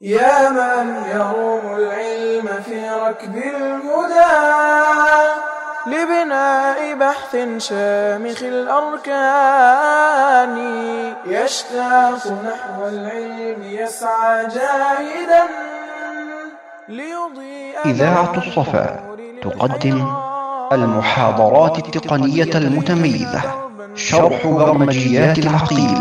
يا من يروم العلم في ركب الهدى لبناء بحث شامخ الأركان يشتاق نحو العلم يسعى جاهدا ليضيء إذاعة الصفا تقدم المحاضرات التقنية المتميزة شرح برمجيات العقيل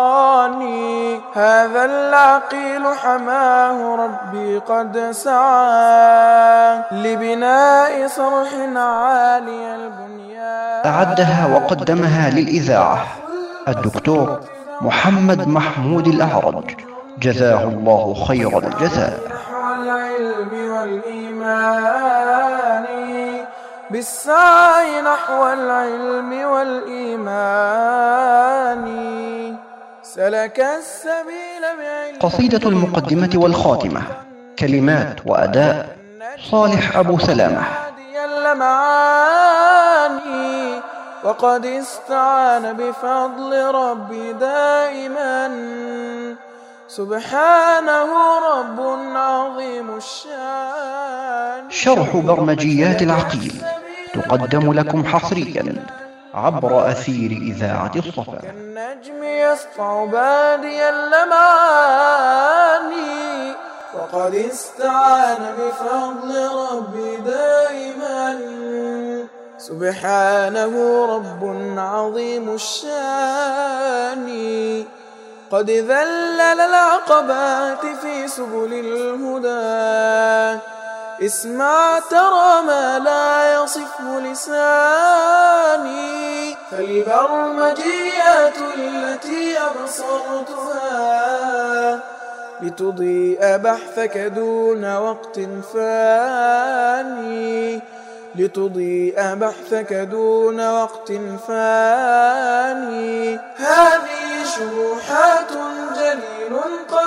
هذا العقيل حماه ربي قد سعى لبناء صرح عالي البنيان أعدها وقدمها للإذاعة الدكتور محمد محمود الأعرج جزاه الله خير الجزاء نحو العلم والإيمان بالسعي نحو العلم والإيمان سلك السبيل بعلم قصيدة المقدمة والخاتمة كلمات وأداء صالح أبو سلامة هادي اللمعاني وقد استعان بفضل ربي دائما سبحانه رب عظيم الشان شرح برمجيات العقيل تقدم لكم حصريا عبر أثير إذاعة الصفا كالنجم يسطع بادي اللمعاني وقد استعان بفضل ربي دائما سبحانه رب عظيم الشان قد ذلل العقبات في سبل الهدى اسمع ترى ما لا يصفه لساني فالبرمجيات التي أبصرتها لتضيء بحثك دون وقت فاني لتضيء بحثك دون وقت فاني هذه شروحات جليل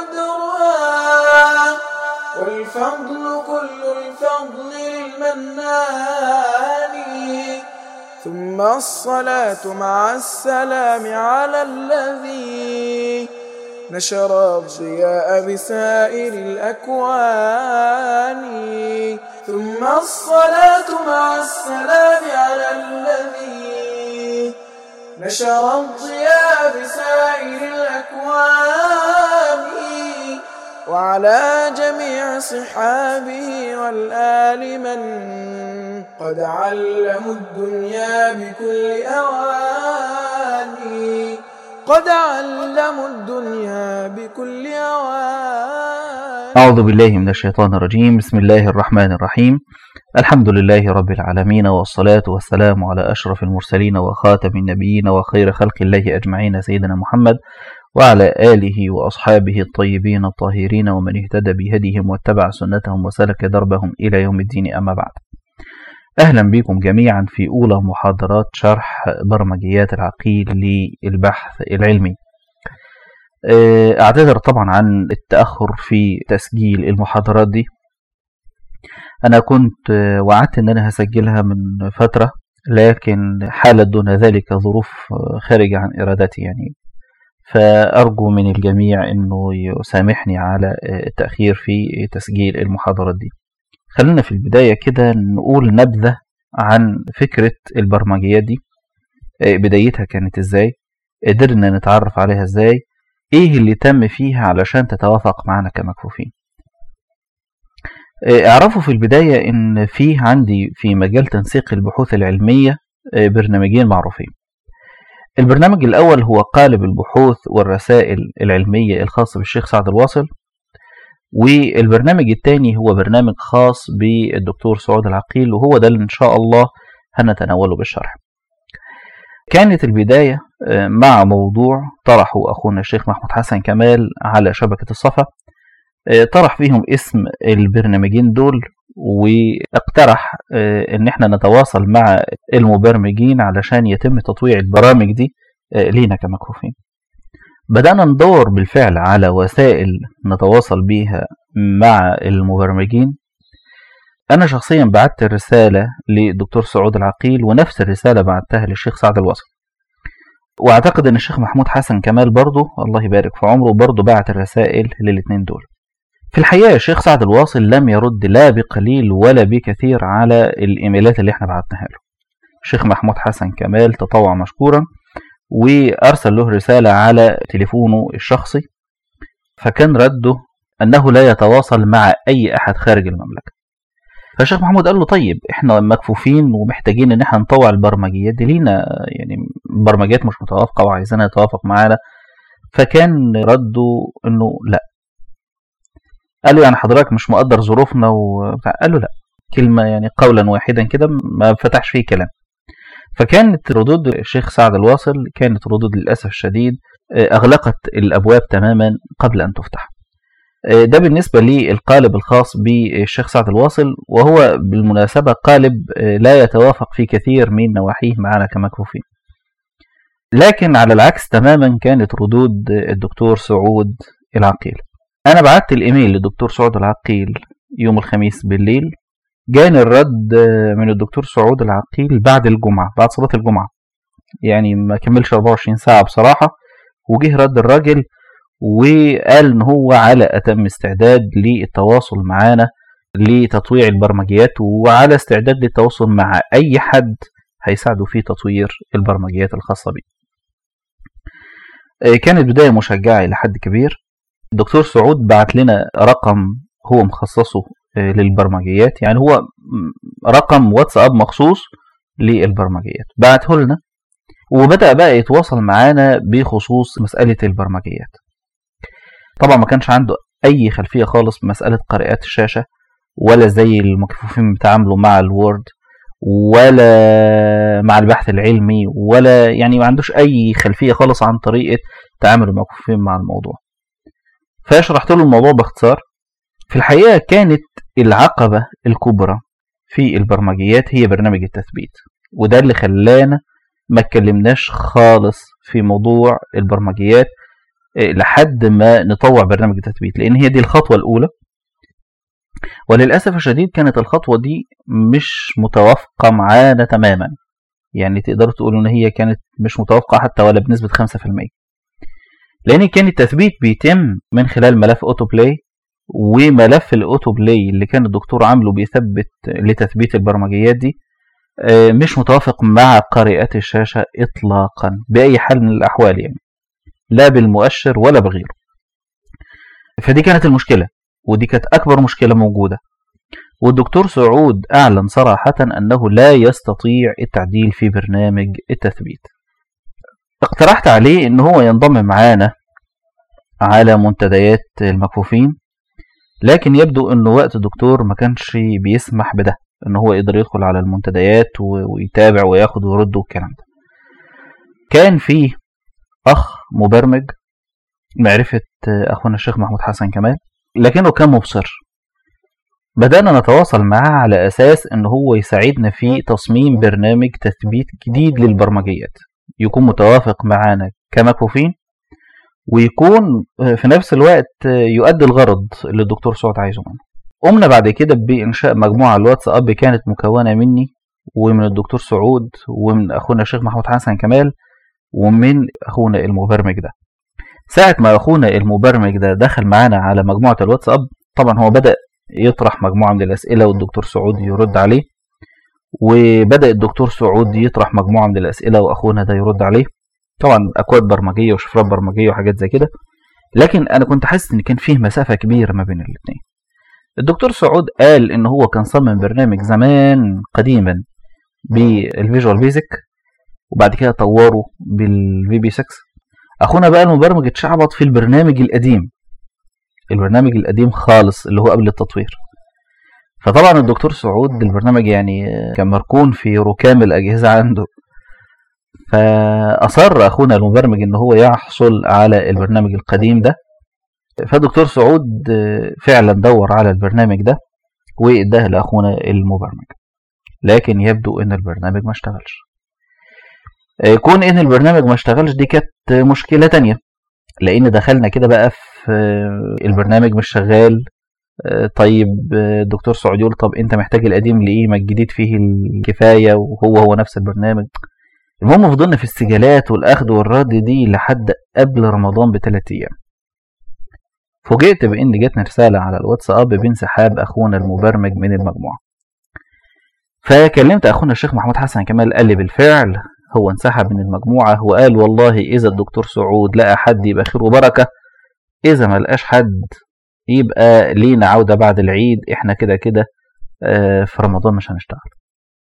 قدرها والفضل كل الفضل للمنان ثم الصلاة مع السلام على الذي نشر الضياء بسائر الأكوان ثم الصلاة مع السلام على الذي نشر الضياء بسائر الأكوان وعلى جميع صحابه والآل من قد علموا الدنيا بكل أواني قد علموا الدنيا بكل أواني أعوذ بالله من الشيطان الرجيم بسم الله الرحمن الرحيم الحمد لله رب العالمين والصلاة والسلام على أشرف المرسلين وخاتم النبيين وخير خلق الله أجمعين سيدنا محمد وعلى آله وأصحابه الطيبين الطاهرين ومن اهتدى بهديهم واتبع سنتهم وسلك دربهم إلى يوم الدين أما بعد أهلا بكم جميعا في أولى محاضرات شرح برمجيات العقيل للبحث العلمي أعتذر طبعا عن التأخر في تسجيل المحاضرات دي أنا كنت وعدت أن أنا هسجلها من فترة لكن حالت دون ذلك ظروف خارجة عن إرادتي يعني فأرجو من الجميع أنه يسامحني على التأخير في تسجيل المحاضرات دي خلينا في البداية كده نقول نبذة عن فكرة البرمجيات دي بدايتها كانت ازاي قدرنا نتعرف عليها ازاي ايه اللي تم فيها علشان تتوافق معنا كمكفوفين اعرفوا في البداية ان في عندي في مجال تنسيق البحوث العلمية برنامجين معروفين البرنامج الأول هو قالب البحوث والرسائل العلمية الخاص بالشيخ سعد الواصل والبرنامج الثاني هو برنامج خاص بالدكتور سعود العقيل وهو ده اللي إن شاء الله هنتناوله بالشرح كانت البداية مع موضوع طرحه أخونا الشيخ محمود حسن كمال على شبكة الصفا طرح فيهم اسم البرنامجين دول واقترح ان احنا نتواصل مع المبرمجين علشان يتم تطويع البرامج دي لينا كمكفوفين بدأنا ندور بالفعل على وسائل نتواصل بيها مع المبرمجين أنا شخصيا بعت رسالة للدكتور سعود العقيل ونفس الرسالة بعتها للشيخ سعد الوصل واعتقد ان الشيخ محمود حسن كمال برضه الله يبارك في عمره برضه بعت الرسائل للاتنين دول في الحقيقة الشيخ سعد الواصل لم يرد لا بقليل ولا بكثير على الإيميلات اللي احنا بعتناها له الشيخ محمود حسن كمال تطوع مشكورا وأرسل له رسالة على تليفونه الشخصي فكان رده أنه لا يتواصل مع أي أحد خارج المملكة فالشيخ محمود قال له طيب احنا مكفوفين ومحتاجين ان احنا نطوع البرمجيات دي لينا يعني برمجيات مش متوافقة وعايزينها يتوافق معانا فكان رده انه لا قال له يعني حضرتك مش مقدر ظروفنا وبتاع قال له لا كلمة يعني قولا واحدا كده ما فتحش فيه كلام فكانت ردود الشيخ سعد الواصل كانت ردود للأسف الشديد أغلقت الأبواب تماما قبل أن تفتح ده بالنسبة للقالب الخاص بالشيخ سعد الواصل وهو بالمناسبة قالب لا يتوافق في كثير من نواحيه معنا كمكفوفين لكن على العكس تماما كانت ردود الدكتور سعود العقيل أنا بعت الإيميل للدكتور سعود العقيل يوم الخميس بالليل جاني الرد من الدكتور سعود العقيل بعد الجمعة بعد صلاة الجمعة يعني ما كملش 24 ساعة بصراحة وجه رد الراجل وقال ان هو على اتم استعداد للتواصل معانا لتطويع البرمجيات وعلى استعداد للتواصل مع اي حد هيساعده في تطوير البرمجيات الخاصة بيه كانت بداية مشجعة إلى حد كبير الدكتور سعود بعت لنا رقم هو مخصصه للبرمجيات يعني هو رقم واتساب مخصوص للبرمجيات بعته لنا وبدأ بقى يتواصل معانا بخصوص مسألة البرمجيات طبعا ما كانش عنده أي خلفية خالص بمسألة قارئات الشاشة ولا زي المكفوفين بيتعاملوا مع الوورد ولا مع البحث العلمي ولا يعني ما عندوش أي خلفية خالص عن طريقة تعامل المكفوفين مع الموضوع فشرحت له الموضوع باختصار في الحقيقة كانت العقبة الكبرى في البرمجيات هي برنامج التثبيت وده اللي خلانا ما اتكلمناش خالص في موضوع البرمجيات لحد ما نطوع برنامج التثبيت لان هي دي الخطوة الاولى وللأسف الشديد كانت الخطوة دي مش متوافقة معانا تماما يعني تقدروا تقولوا ان هي كانت مش متوافقة حتى ولا بنسبة 5% لان كان التثبيت بيتم من خلال ملف اوتو بلاي وملف الاوتو بلاي اللي كان الدكتور عامله بيثبت لتثبيت البرمجيات دي مش متوافق مع قارئات الشاشة اطلاقا بأي حال من الأحوال يعني لا بالمؤشر ولا بغيره فدي كانت المشكلة ودي كانت أكبر مشكلة موجودة والدكتور سعود أعلن صراحة أنه لا يستطيع التعديل في برنامج التثبيت اقترحت عليه أنه هو ينضم معانا على منتديات المكفوفين لكن يبدو أنه وقت الدكتور ما كانش بيسمح بده أنه هو يقدر يدخل على المنتديات ويتابع وياخد ويرد والكلام ده كان فيه أخ مبرمج معرفة أخونا الشيخ محمود حسن كمال لكنه كان مبصر بدأنا نتواصل معاه على أساس أن هو يساعدنا في تصميم برنامج تثبيت جديد للبرمجيات يكون متوافق معانا كمكفوفين ويكون في نفس الوقت يؤدي الغرض اللي الدكتور سعود عايزه منه قمنا بعد كده بإنشاء مجموعة على الواتساب كانت مكونة مني ومن الدكتور سعود ومن أخونا الشيخ محمود حسن كمال ومن أخونا المبرمج ده ساعة ما أخونا المبرمج ده دخل معانا على مجموعة الواتساب طبعا هو بدأ يطرح مجموعة من الأسئلة والدكتور سعود يرد عليه وبدأ الدكتور سعود يطرح مجموعة من الأسئلة وأخونا ده يرد عليه طبعا أكواد برمجية وشفرات برمجية وحاجات زي كده لكن أنا كنت حاسس إن كان فيه مسافة كبيرة ما بين الاتنين الدكتور سعود قال إن هو كان صمم برنامج زمان قديما بالفيجوال بيزك وبعد كده طوره بالفي بي 6 اخونا بقى المبرمج اتشعبط في البرنامج القديم البرنامج القديم خالص اللي هو قبل التطوير فطبعا الدكتور سعود البرنامج يعني كان مركون في ركام الاجهزه عنده فاصر اخونا المبرمج ان هو يحصل على البرنامج القديم ده فالدكتور سعود فعلا دور على البرنامج ده واداه لاخونا المبرمج لكن يبدو ان البرنامج ما اشتغلش كون ان البرنامج ما اشتغلش دي كانت مشكله تانية لان دخلنا كده بقى في البرنامج مش شغال طيب الدكتور سعود يقول طب انت محتاج القديم لايه ما الجديد فيه الكفايه وهو هو نفس البرنامج المهم فضلنا في السجالات والاخذ والرد دي لحد قبل رمضان بثلاث ايام فوجئت بان جاتني رساله على الواتساب بانسحاب اخونا المبرمج من المجموعه فكلمت اخونا الشيخ محمود حسن كمال قال لي بالفعل هو انسحب من المجموعه وقال والله اذا الدكتور سعود لقى حد يبقى خير وبركه اذا ما لقاش حد يبقى لينا عوده بعد العيد احنا كده كده آه، في رمضان مش هنشتغل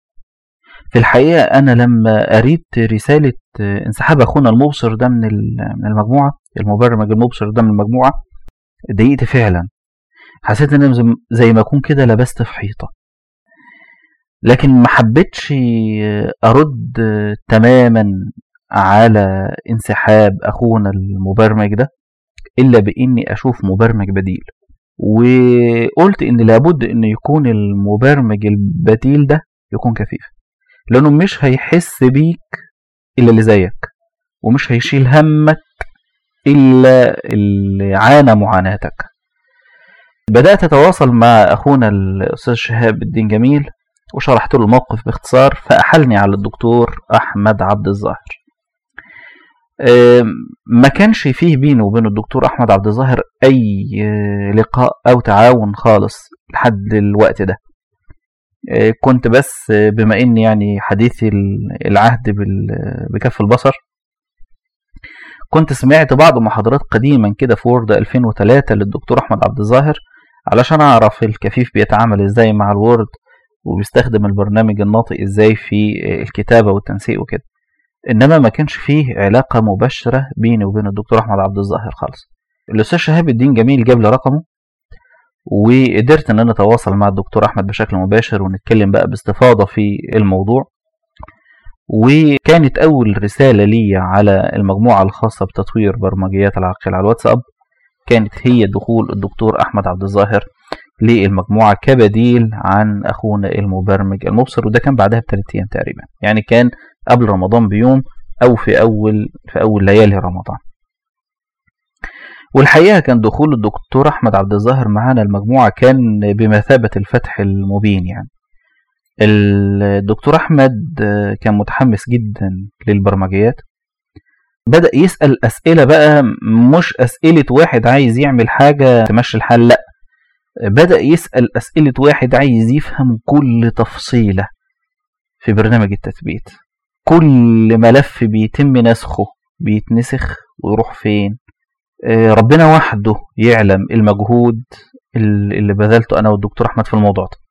في الحقيقة أنا لما قريت رسالة آه، انسحاب أخونا المبصر ده من ال- من المجموعة المبرمج المبصر ده من المجموعة اتضايقت فعلا حسيت إن أنا زي- زي ما أكون كده لبست في حيطة لكن ما حبيتش آه، أرد آه، تماما على انسحاب أخونا المبرمج ده إلا بإني أشوف مبرمج بديل وقلت إن لابد إن يكون المبرمج البديل ده يكون كفيف لأنه مش هيحس بيك إلا اللي زيك ومش هيشيل همك إلا اللي عانى معاناتك بدأت أتواصل مع أخونا الأستاذ شهاب الدين جميل وشرحت له الموقف باختصار فأحلني على الدكتور أحمد عبد الظاهر أم، ما كانش فيه بينه وبين الدكتور أحمد عبد الظاهر أي آه، لقاء أو تعاون خالص لحد الوقت ده آه، كنت بس آه، بما إني يعني حديث ال- العهد بال- بكف البصر كنت سمعت بعض محاضرات قديما كده في وورد 2003 للدكتور أحمد عبد الظاهر علشان أعرف الكفيف بيتعامل إزاي مع الوورد وبيستخدم البرنامج الناطق إزاي في الكتابة والتنسيق وكده إنما ما كانش فيه علاقة مباشرة بيني وبين الدكتور أحمد عبد الظاهر خالص الأستاذ شهاب الدين جميل جاب لي رقمه وقدرت إن أنا أتواصل مع الدكتور أحمد بشكل مباشر ونتكلم بقى باستفاضة في الموضوع وكانت أول رسالة لي على المجموعة الخاصة بتطوير برمجيات العقل على الواتساب كانت هي دخول الدكتور أحمد عبد الظاهر للمجموعة كبديل عن أخونا المبرمج المبصر وده كان بعدها بثلاث أيام تقريبا يعني كان قبل رمضان بيوم أو في أول في أول ليالي رمضان والحقيقة كان دخول الدكتور أحمد عبد الظاهر معانا المجموعة كان بمثابة الفتح المبين يعني الدكتور أحمد آه، كان متحمس جدا للبرمجيات بدأ يسأل أسئلة بقى مش أسئلة واحد عايز يعمل حاجة تمشي الحال لأ بدأ يسأل أسئلة واحد عايز يفهم كل تفصيلة في برنامج التثبيت كل ملف بيتم نسخه بيتنسخ ويروح فين آه، ربنا وحده يعلم المجهود ال- اللي بذلته أنا والدكتور أحمد في الموضوع ده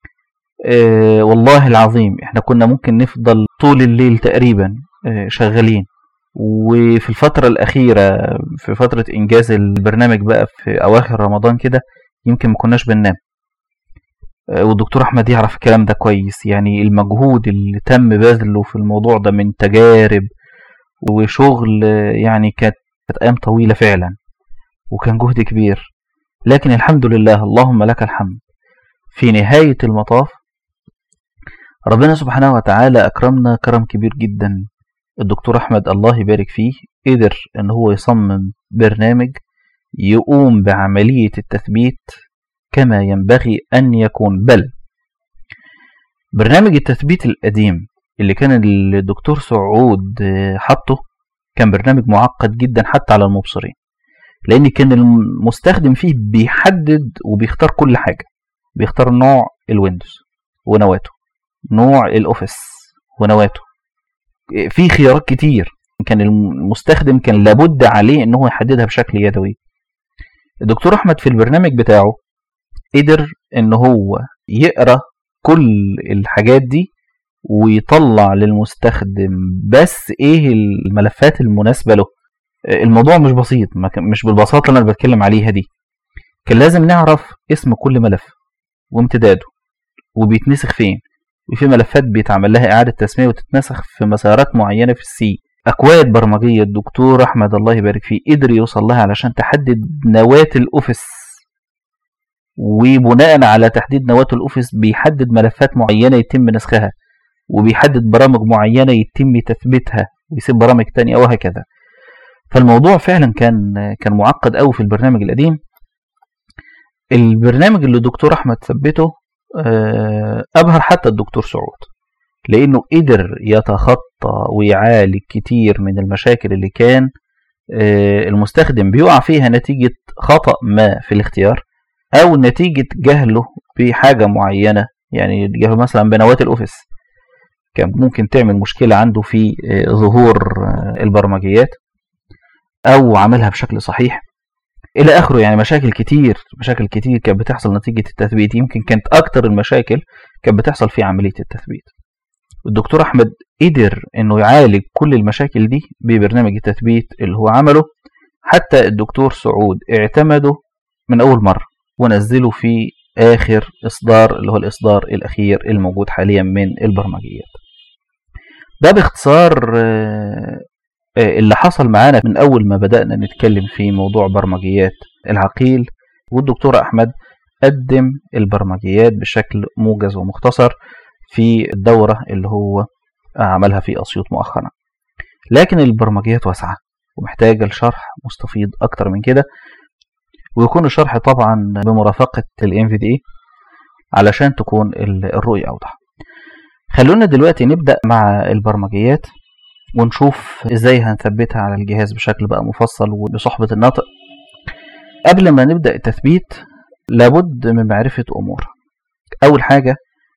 آه، والله العظيم احنا كنا ممكن نفضل طول الليل تقريبا آه، شغالين وفي الفترة الأخيرة في فترة إنجاز البرنامج بقى في أواخر رمضان كده يمكن ما كناش بننام آه، والدكتور أحمد يعرف الكلام ده كويس يعني المجهود اللي تم بذله في الموضوع ده من تجارب وشغل آه، يعني كانت كانت أيام طويلة فعلا وكان جهد كبير لكن الحمد لله اللهم لك الحمد في نهاية المطاف ربنا سبحانه وتعالى أكرمنا كرم كبير جدا الدكتور أحمد الله يبارك فيه قدر إن هو يصمم برنامج يقوم بعملية التثبيت كما ينبغي أن يكون بل برنامج التثبيت القديم اللي كان الدكتور سعود آه، حطه كان برنامج معقد جدا حتى على المبصرين لأن كان المستخدم فيه بيحدد وبيختار كل حاجة بيختار نوع الويندوز ونواته نوع الأوفيس ونواته في خيارات كتير كان المستخدم كان لابد عليه ان هو يحددها بشكل يدوي الدكتور احمد في البرنامج بتاعه قدر ان هو يقرا كل الحاجات دي ويطلع للمستخدم بس ايه الملفات المناسبه له الموضوع مش بسيط ما كان- مش بالبساطه اللي انا بتكلم عليها دي كان لازم نعرف اسم كل ملف وامتداده وبيتنسخ فين وفي ملفات بيتعمل لها إعادة تسمية وتتنسخ في مسارات معينة في السي أكواد برمجية الدكتور أحمد الله يبارك فيه قدر يوصل لها علشان تحدد نواة الأوفيس وبناء على تحديد نواة الأوفيس بيحدد ملفات معينة يتم نسخها وبيحدد برامج معينة يتم تثبيتها ويسيب برامج تانية وهكذا فالموضوع فعلا كان كان معقد قوي في البرنامج القديم البرنامج اللي الدكتور أحمد ثبته آه، أبهر حتى الدكتور سعود لأنه قدر يتخطى ويعالج كتير من المشاكل اللي كان آه، المستخدم بيقع فيها نتيجة خطأ ما في الاختيار أو نتيجة جهله بحاجة معينة يعني جهله مثلا بنوات الأوفيس كان ممكن تعمل مشكلة عنده في آه، ظهور آه، البرمجيات أو عملها بشكل صحيح إلى آخره يعني مشاكل كتير مشاكل كتير كانت بتحصل نتيجة التثبيت يمكن كانت أكتر المشاكل كانت بتحصل في عملية التثبيت الدكتور أحمد قدر إنه يعالج كل المشاكل دي ببرنامج التثبيت اللي هو عمله حتى الدكتور سعود اعتمده من أول مرة ونزله في آخر إصدار اللي هو الإصدار الأخير الموجود حاليا من البرمجيات ده باختصار آه، آه، اللي حصل معانا من أول ما بدأنا نتكلم في موضوع برمجيات العقيل والدكتور أحمد قدم البرمجيات بشكل موجز ومختصر في الدورة اللي هو عملها في أسيوط مؤخرا لكن البرمجيات واسعة ومحتاجة لشرح مستفيض أكتر من كده ويكون الشرح طبعا بمرافقة ال NVDA علشان تكون ال- الرؤية أوضح خلونا دلوقتي نبدأ مع البرمجيات ونشوف ازاي هنثبتها على الجهاز بشكل بقى مفصل وبصحبة الناطق قبل ما نبدأ التثبيت لابد من معرفة أمور أول حاجة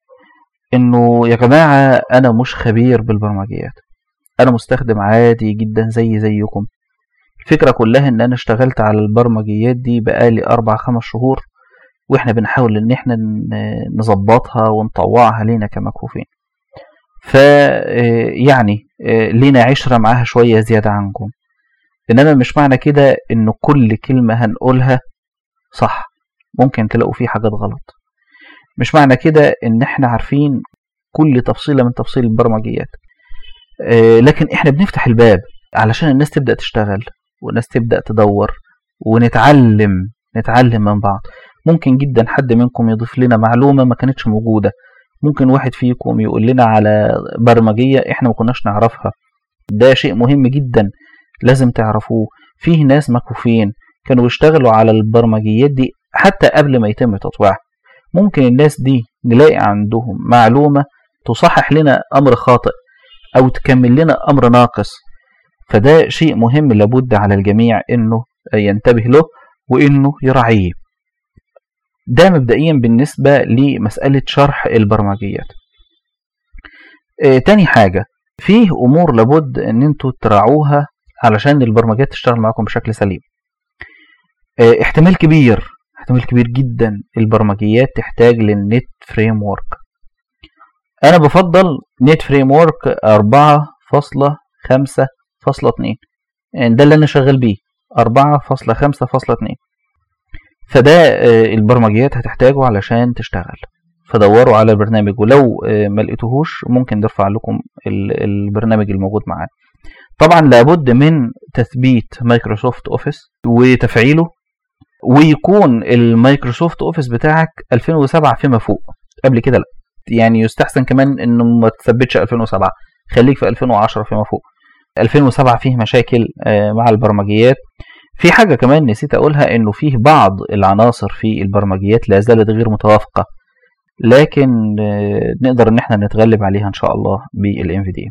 إنه يا جماعة أنا مش خبير بالبرمجيات أنا مستخدم عادي جدا زي زيكم الفكرة كلها إن أنا اشتغلت على البرمجيات دي بقالي أربع خمس شهور وإحنا بنحاول إن إحنا ن- نظبطها ونطوعها لينا كمكفوفين ف آه، يعني آه، لينا عشرة معاها شوية زيادة عنكم إنما مش معنى كده إن كل كلمة هنقولها صح ممكن تلاقوا فيه حاجات غلط مش معنى كده إن إحنا عارفين كل تفصيلة من تفصيل البرمجيات آه، لكن إحنا بنفتح الباب علشان الناس تبدأ تشتغل والناس تبدأ تدور ونتعلم نتعلم من بعض ممكن جدا حد منكم يضيف لنا معلومة ما كانتش موجودة ممكن واحد فيكم يقول لنا على برمجية احنا ما كناش نعرفها ده شيء مهم جدا لازم تعرفوه فيه ناس مكفوفين كانوا يشتغلوا على البرمجيات دي حتى قبل ما يتم تطويعها ممكن الناس دي نلاقي عندهم معلومة تصحح لنا أمر خاطئ أو تكمل لنا أمر ناقص فده شيء مهم لابد على الجميع إنه ينتبه له وإنه يراعيه ده مبدئيا بالنسبة لمسألة شرح البرمجيات آه، تاني حاجة فيه أمور لابد إن انتوا تراعوها علشان البرمجيات تشتغل معاكم بشكل سليم آه، احتمال كبير احتمال كبير جدا البرمجيات تحتاج للنت فريم ورك انا بفضل نت فريم ورك 4.5.2 يعني ده اللي انا شغال بيه 4.5.2 فده آه، البرمجيات هتحتاجه علشان تشتغل فدوروا على البرنامج ولو آه، ما لقيتوهوش ممكن نرفع لكم ال- البرنامج الموجود معاه طبعا لابد من تثبيت مايكروسوفت اوفيس وتفعيله ويكون المايكروسوفت اوفيس بتاعك 2007 فيما فوق قبل كده لا يعني يستحسن كمان انه ما تثبتش 2007 خليك في 2010 فيما فوق 2007 فيه مشاكل آه، مع البرمجيات في حاجة كمان نسيت أقولها إنه فيه بعض العناصر في البرمجيات لا زالت غير متوافقة لكن آه، نقدر إن احنا نتغلب عليها إن شاء الله بالإم في دي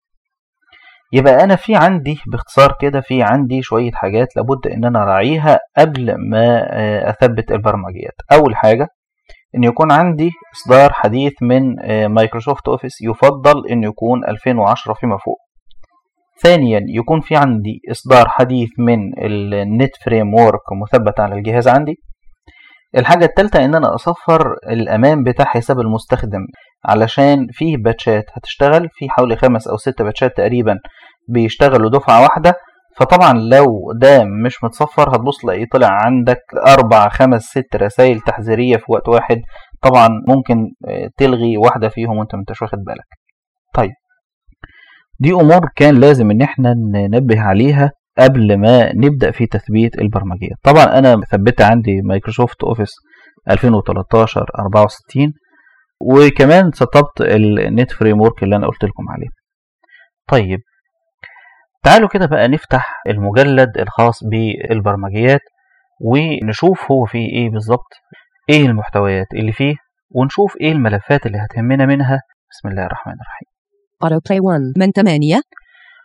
يبقى أنا في عندي باختصار كده في عندي شوية حاجات لابد إن أنا أراعيها قبل ما آه، أثبت البرمجيات أول حاجة إن يكون عندي إصدار حديث من آه، مايكروسوفت أوفيس يفضل إنه يكون 2010 فيما فوق ثانيا يكون في عندي إصدار حديث من النت فريم وورك مثبت على الجهاز عندي الحاجة التالتة إن أنا أصفر الأمان بتاع حساب المستخدم علشان فيه باتشات هتشتغل في حوالي خمس أو ست باتشات تقريبا بيشتغلوا دفعة واحدة فطبعا لو ده مش متصفر هتبص تلاقيه طلع عندك أربع خمس ست رسائل تحذيرية في وقت واحد طبعا ممكن آه، تلغي واحدة فيهم وانت مش واخد بالك طيب دي امور كان لازم ان احنا ننبه عليها قبل ما نبدا في تثبيت البرمجيات طبعا انا مثبتها عندي مايكروسوفت اوفيس 2013 64 وكمان سطبت النت فريم ورك اللي انا قلت لكم عليه طيب تعالوا كده بقى نفتح المجلد الخاص بالبرمجيات ونشوف هو فيه ايه بالظبط ايه المحتويات اللي فيه ونشوف ايه الملفات اللي هتهمنا منها بسم الله الرحمن الرحيم Autoplay 1 من 8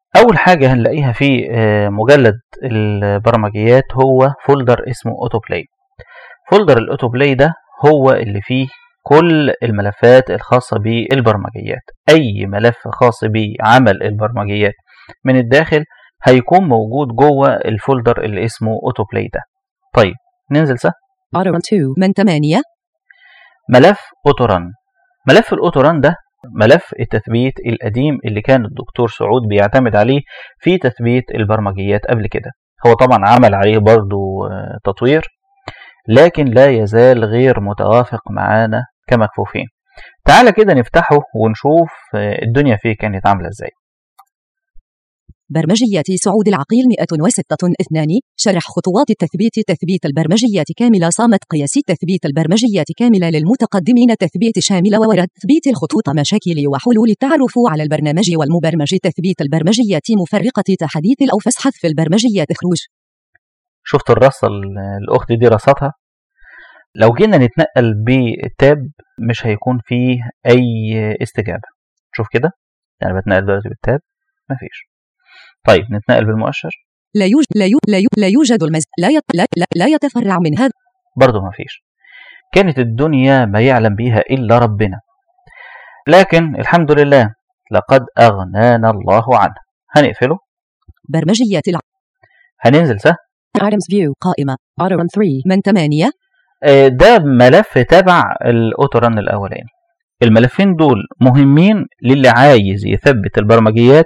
أول حاجة هنلاقيها في آه، مجلد البرمجيات هو فولدر اسمه أوتو بلاي فولدر الأوتو بلاي ده هو اللي فيه كل الملفات الخاصة بالبرمجيات أي ملف خاص بعمل البرمجيات من الداخل هيكون موجود جوه الفولدر اللي اسمه أوتو بلاي ده طيب ننزل سه Autorun 2 من 8 ملف اوتوران ملف الاوتوران ده ملف التثبيت القديم اللي كان الدكتور سعود بيعتمد عليه في تثبيت البرمجيات قبل كده هو طبعا عمل عليه برضو آه، تطوير لكن لا يزال غير متوافق معانا كمكفوفين تعالى كده نفتحه ونشوف آه، الدنيا فيه كانت عاملة ازاي برمجية سعود العقيل 106 2 شرح خطوات التثبيت تثبيت البرمجية كاملة صامت قياس تثبيت البرمجية كاملة للمتقدمين تثبيت شامل وورد تثبيت الخطوط مشاكل وحلول التعرف على البرنامج والمبرمج تثبيت البرمجية مفرقة تحديث الأوفس حذف البرمجية خروج شفت الرصة ال- الأخت دي رصتها لو جينا نتنقل بالتاب مش هيكون فيه أي استجابة شوف كده يعني بتنقل دلوقتي بالتاب مفيش طيب نتنقل بالمؤشر لا يوجد لا يوجد لا يوجد, لا يوجد المز لا, يت لا, لا, لا يتفرع من هذا برضه مفيش كانت الدنيا ما يعلم بها إلا ربنا لكن الحمد لله لقد أغنانا الله عنه هنقفله برمجية الع... هننزل سه Items View قائمة Autorun 3 من 8 آه، ده ملف تبع الاوتوران الاولاني الملفين دول مهمين للي عايز يثبت البرمجيات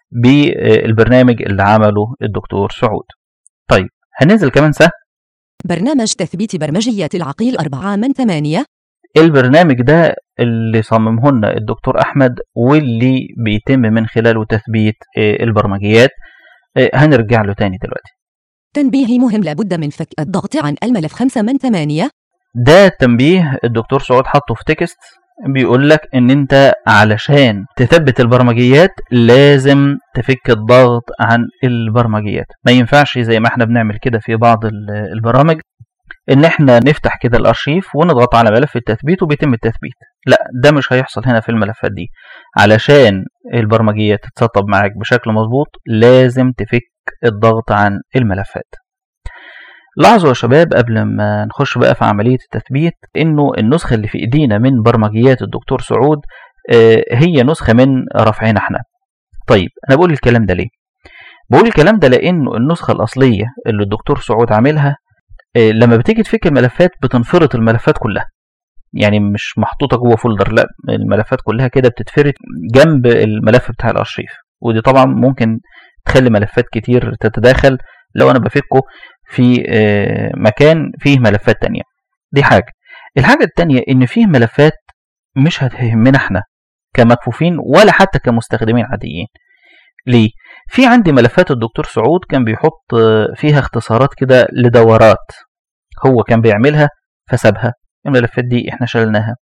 بالبرنامج اللي عمله الدكتور سعود طيب هننزل كمان سه برنامج تثبيت برمجية العقيل 4 من 8 البرنامج ده اللي صممه لنا الدكتور احمد واللي بيتم من خلاله تثبيت آه، البرمجيات آه، هنرجع له تاني دلوقتي تنبيه مهم لابد من فك الضغط عن الملف 5 من 8 ده تنبيه الدكتور سعود حطه في تكست بيقول لك ان انت علشان تثبت البرمجيات لازم تفك الضغط عن البرمجيات ما ينفعش زي ما احنا بنعمل كده في بعض ال- البرامج ان احنا نفتح كده الارشيف ونضغط على ملف التثبيت وبيتم التثبيت لا ده مش هيحصل هنا في الملفات دي علشان البرمجيات تتسطب معاك بشكل مظبوط لازم تفك الضغط عن الملفات لاحظوا يا شباب قبل ما نخش بقى في عملية التثبيت انه النسخة اللي في ايدينا من برمجيات الدكتور سعود آه، هي نسخة من رفعنا احنا طيب انا بقول الكلام ده ليه بقول الكلام ده لانه النسخة الاصلية اللي الدكتور سعود عاملها آه، لما بتيجي تفك الملفات بتنفرط الملفات كلها يعني مش محطوطة جوه فولدر لا الملفات كلها كده بتتفرط جنب الملف بتاع الارشيف ودي طبعا ممكن تخلي ملفات كتير تتداخل لو انا بفكه في آه، مكان فيه ملفات تانية دي حاجة الحاجة التانية ان فيه ملفات مش هتهمنا احنا كمكفوفين ولا حتى كمستخدمين عاديين ليه؟ في عندي ملفات الدكتور سعود كان بيحط آه، فيها اختصارات كده لدورات هو كان بيعملها فسابها الملفات دي احنا شلناها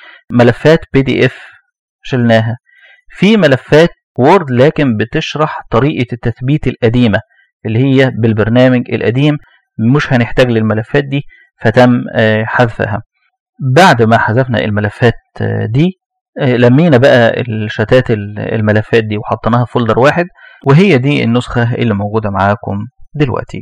ملفات بي دي اف شلناها في ملفات وورد لكن بتشرح طريقة التثبيت القديمة اللي هي بالبرنامج القديم مش هنحتاج للملفات دي فتم آه، حذفها بعد ما حذفنا الملفات آه، دي آه، لمينا بقى الشتات ال- الملفات دي وحطيناها في فولدر واحد وهي دي النسخة اللي موجودة معاكم دلوقتي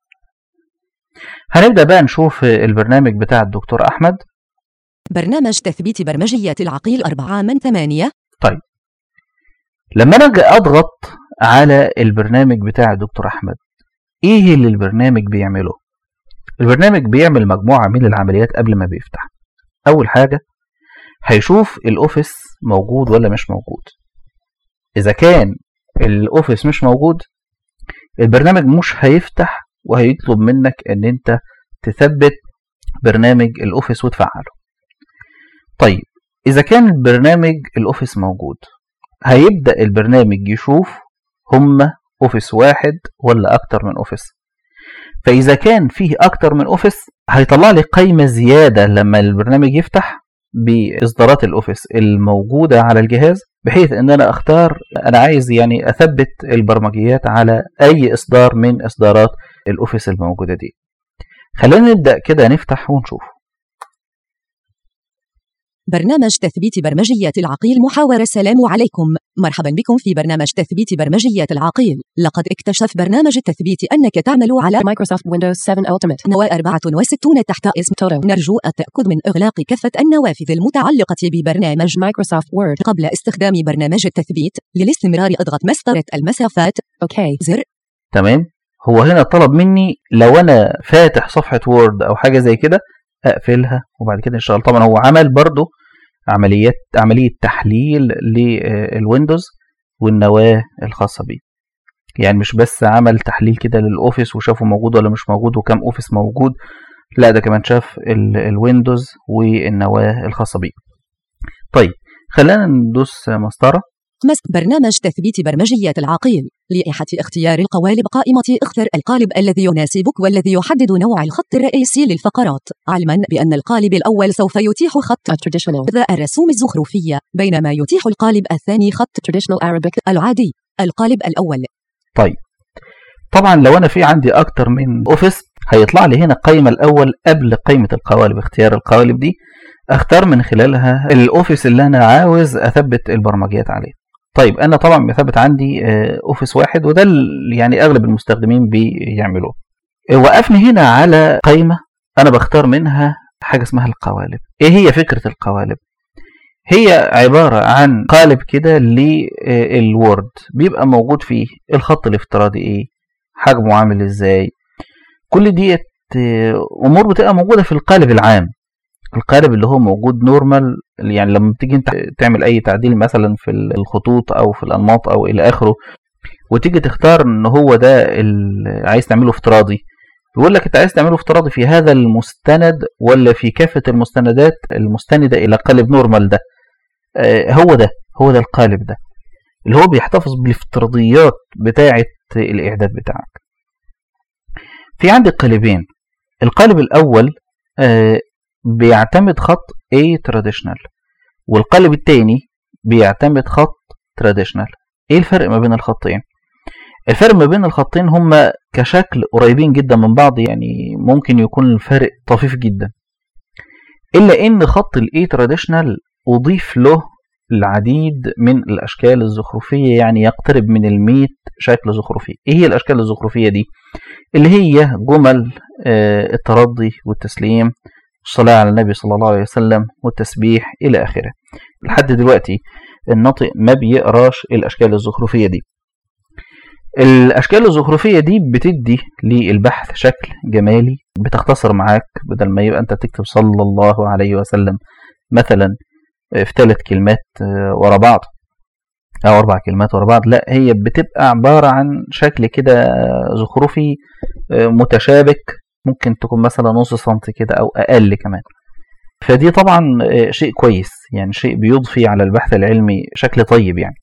هنبدأ بقى نشوف آه، البرنامج بتاع الدكتور أحمد برنامج تثبيت برمجية العقيل 4 من 8 لما انا اجي اضغط على البرنامج بتاع الدكتور احمد ايه اللي البرنامج بيعمله البرنامج بيعمل مجموعة من العمليات قبل ما بيفتح اول حاجة هيشوف الاوفيس موجود ولا مش موجود اذا كان الاوفيس مش موجود البرنامج مش هيفتح وهيطلب منك ان انت تثبت برنامج الاوفيس وتفعله طيب اذا كان البرنامج الاوفيس موجود هيبدأ البرنامج يشوف هما اوفيس واحد ولا اكتر من اوفيس فاذا كان فيه اكتر من اوفيس هيطلع لي قائمة زيادة لما البرنامج يفتح باصدارات الاوفيس الموجودة على الجهاز بحيث ان انا اختار انا عايز يعني اثبت البرمجيات على اي اصدار من اصدارات الاوفيس الموجودة دي خلينا نبدأ كده نفتح ونشوف برنامج تثبيت برمجية العقيل محاور السلام عليكم مرحبا بكم في برنامج تثبيت برمجية العقيل لقد اكتشف برنامج التثبيت أنك تعمل على Microsoft Windows 7 Ultimate. نواة 64 تحت اسم Toto. نرجو التأكد من إغلاق كافة النوافذ المتعلقة ببرنامج Microsoft Word. قبل استخدام برنامج التثبيت للاستمرار اضغط مسطرة المسافات OK. زر تمام هو هنا طلب مني لو انا فاتح صفحه وورد او حاجه زي كده اقفلها وبعد كده اشتغل طبعا هو عمل برضو عمليات عمليه تحليل للويندوز والنواه الخاصه بيه يعني مش بس عمل تحليل كده للاوفيس وشافه موجود ولا مش موجود وكم اوفيس موجود لا ده كمان شاف ال- الويندوز والنواه الخاصه بيه طيب خلينا ندوس مسطره مس برنامج تثبيت برمجية العقيل لإحة اختيار القوالب قائمة اختر القالب الذي يناسبك والذي يحدد نوع الخط الرئيسي للفقرات علما بأن القالب الأول سوف يتيح خط A traditional. ذا الرسوم الزخرفية بينما يتيح القالب الثاني خط Traditional Arabic. العادي القالب الأول طيب طبعا لو انا في عندي اكتر من اوفيس هيطلع لي هنا القائمه الاول قبل قائمه القوالب اختيار القوالب دي اختار من خلالها الاوفيس اللي انا عاوز اثبت البرمجيات عليه طيب انا طبعا بثبت عندي آه، اوفيس واحد وده ال- يعني اغلب المستخدمين بيعملوه آه، وقفني هنا على قائمه انا بختار منها حاجه اسمها القوالب ايه هي فكره القوالب هي عبارة عن قالب كده للوورد بيبقى موجود فيه الخط الافتراضي ايه حجمه عامل ازاي كل ديت آه، امور بتبقى موجودة في القالب العام القالب اللي هو موجود نورمال يعني لما بتيجي انت تعمل اي تعديل مثلا في الخطوط او في الانماط او الى اخره وتيجي تختار ان هو ده ال- عايز تعمله افتراضي يقول لك انت عايز تعمله افتراضي في هذا المستند ولا في كافة المستندات المستندة الى قالب نورمال ده آه، هو ده هو ده القالب ده اللي هو بيحتفظ بالافتراضيات بتاعة الإعداد بتاعك في عندي قالبين القالب الأول آه، بيعتمد خط A traditional والقالب التاني بيعتمد خط traditional ايه الفرق ما بين الخطين الفرق ما بين الخطين هما كشكل قريبين جدا من بعض يعني ممكن يكون الفرق طفيف جدا الا ان خط الاي تراديشنال اضيف له العديد من الاشكال الزخرفيه يعني يقترب من الميت شكل زخرفي ايه هي الاشكال الزخرفيه دي اللي هي جمل آه، الترضي والتسليم الصلاة على النبي صلى الله عليه وسلم والتسبيح إلى آخره لحد دلوقتي الناطق ما بيقراش الأشكال الزخرفية دي الأشكال الزخرفية دي بتدي للبحث شكل جمالي بتختصر معاك بدل ما يبقى أنت تكتب صلى الله عليه وسلم مثلا في ثلاث كلمات آه، ورا بعض أو أربع كلمات ورا بعض لا هي بتبقى عبارة عن شكل كده زخرفي آه، متشابك ممكن تكون مثلا نص سنتي كده أو أقل كمان فدي طبعا آه، شيء كويس يعني شيء بيضفي على البحث العلمي شكل طيب يعني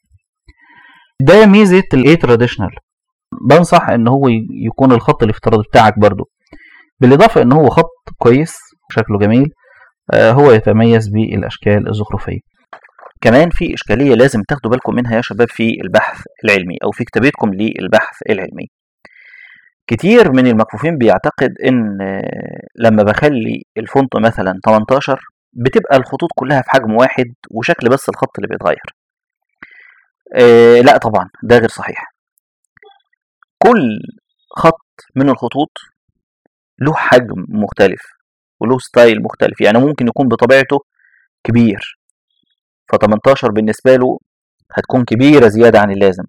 ده ميزة الاي تراديشنال بنصح ان هو ي- يكون الخط الافتراضي بتاعك برضو بالاضافة ان هو خط كويس شكله جميل آه، هو يتميز بالاشكال الزخرفية كمان في اشكالية لازم تاخدوا بالكم منها يا شباب في البحث العلمي او في كتابتكم للبحث العلمي كتير من المكفوفين بيعتقد ان آه، لما بخلي الفونت مثلا 18 بتبقى الخطوط كلها في حجم واحد وشكل بس الخط اللي بيتغير آه لا طبعا ده غير صحيح كل خط من الخطوط له حجم مختلف وله ستايل مختلف يعني ممكن يكون بطبيعته كبير ف 18 بالنسبة له هتكون كبيرة زيادة عن اللازم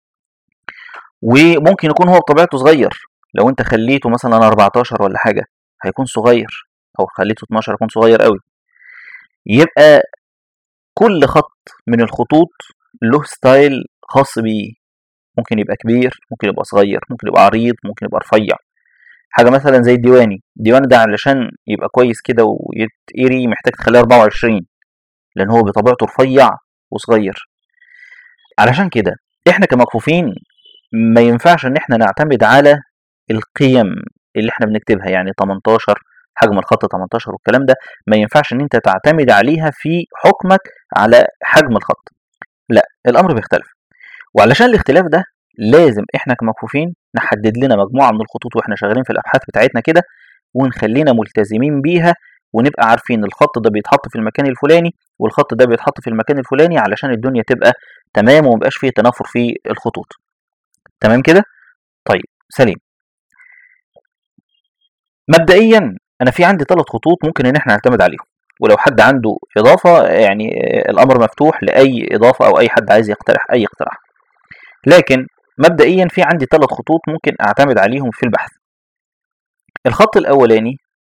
وممكن يكون هو بطبيعته صغير لو انت خليته مثلا 14 ولا حاجة هيكون صغير او خليته 12 هيكون صغير قوي يبقى كل خط من الخطوط له ستايل خاص بيه ممكن يبقى كبير ممكن يبقى صغير ممكن يبقى عريض ممكن يبقى رفيع حاجة مثلا زي الديواني الديواني ده علشان يبقى كويس كده ويتقري محتاج تخليه 24 لأن هو بطبيعته رفيع وصغير علشان كده احنا كمكفوفين ما ينفعش ان احنا نعتمد على القيم اللي احنا بنكتبها يعني 18 حجم الخط 18 والكلام ده ما ينفعش ان انت تعتمد عليها في حكمك على حجم الخط لا الامر بيختلف وعلشان الاختلاف ده لازم احنا كمكفوفين نحدد لنا مجموعه من الخطوط واحنا شغالين في الابحاث بتاعتنا كده ونخلينا ملتزمين بيها ونبقى عارفين الخط ده بيتحط في المكان الفلاني والخط ده بيتحط في المكان الفلاني علشان الدنيا تبقى تمام ومبقاش فيه تنافر في الخطوط تمام كده طيب سليم مبدئيا انا في عندي ثلاث خطوط ممكن ان احنا نعتمد عليهم ولو حد عنده اضافه يعني آه، الامر مفتوح لاي اضافه او اي حد عايز يقترح اي اقتراح لكن مبدئيا في عندي ثلاث خطوط ممكن اعتمد عليهم في البحث الخط الاولاني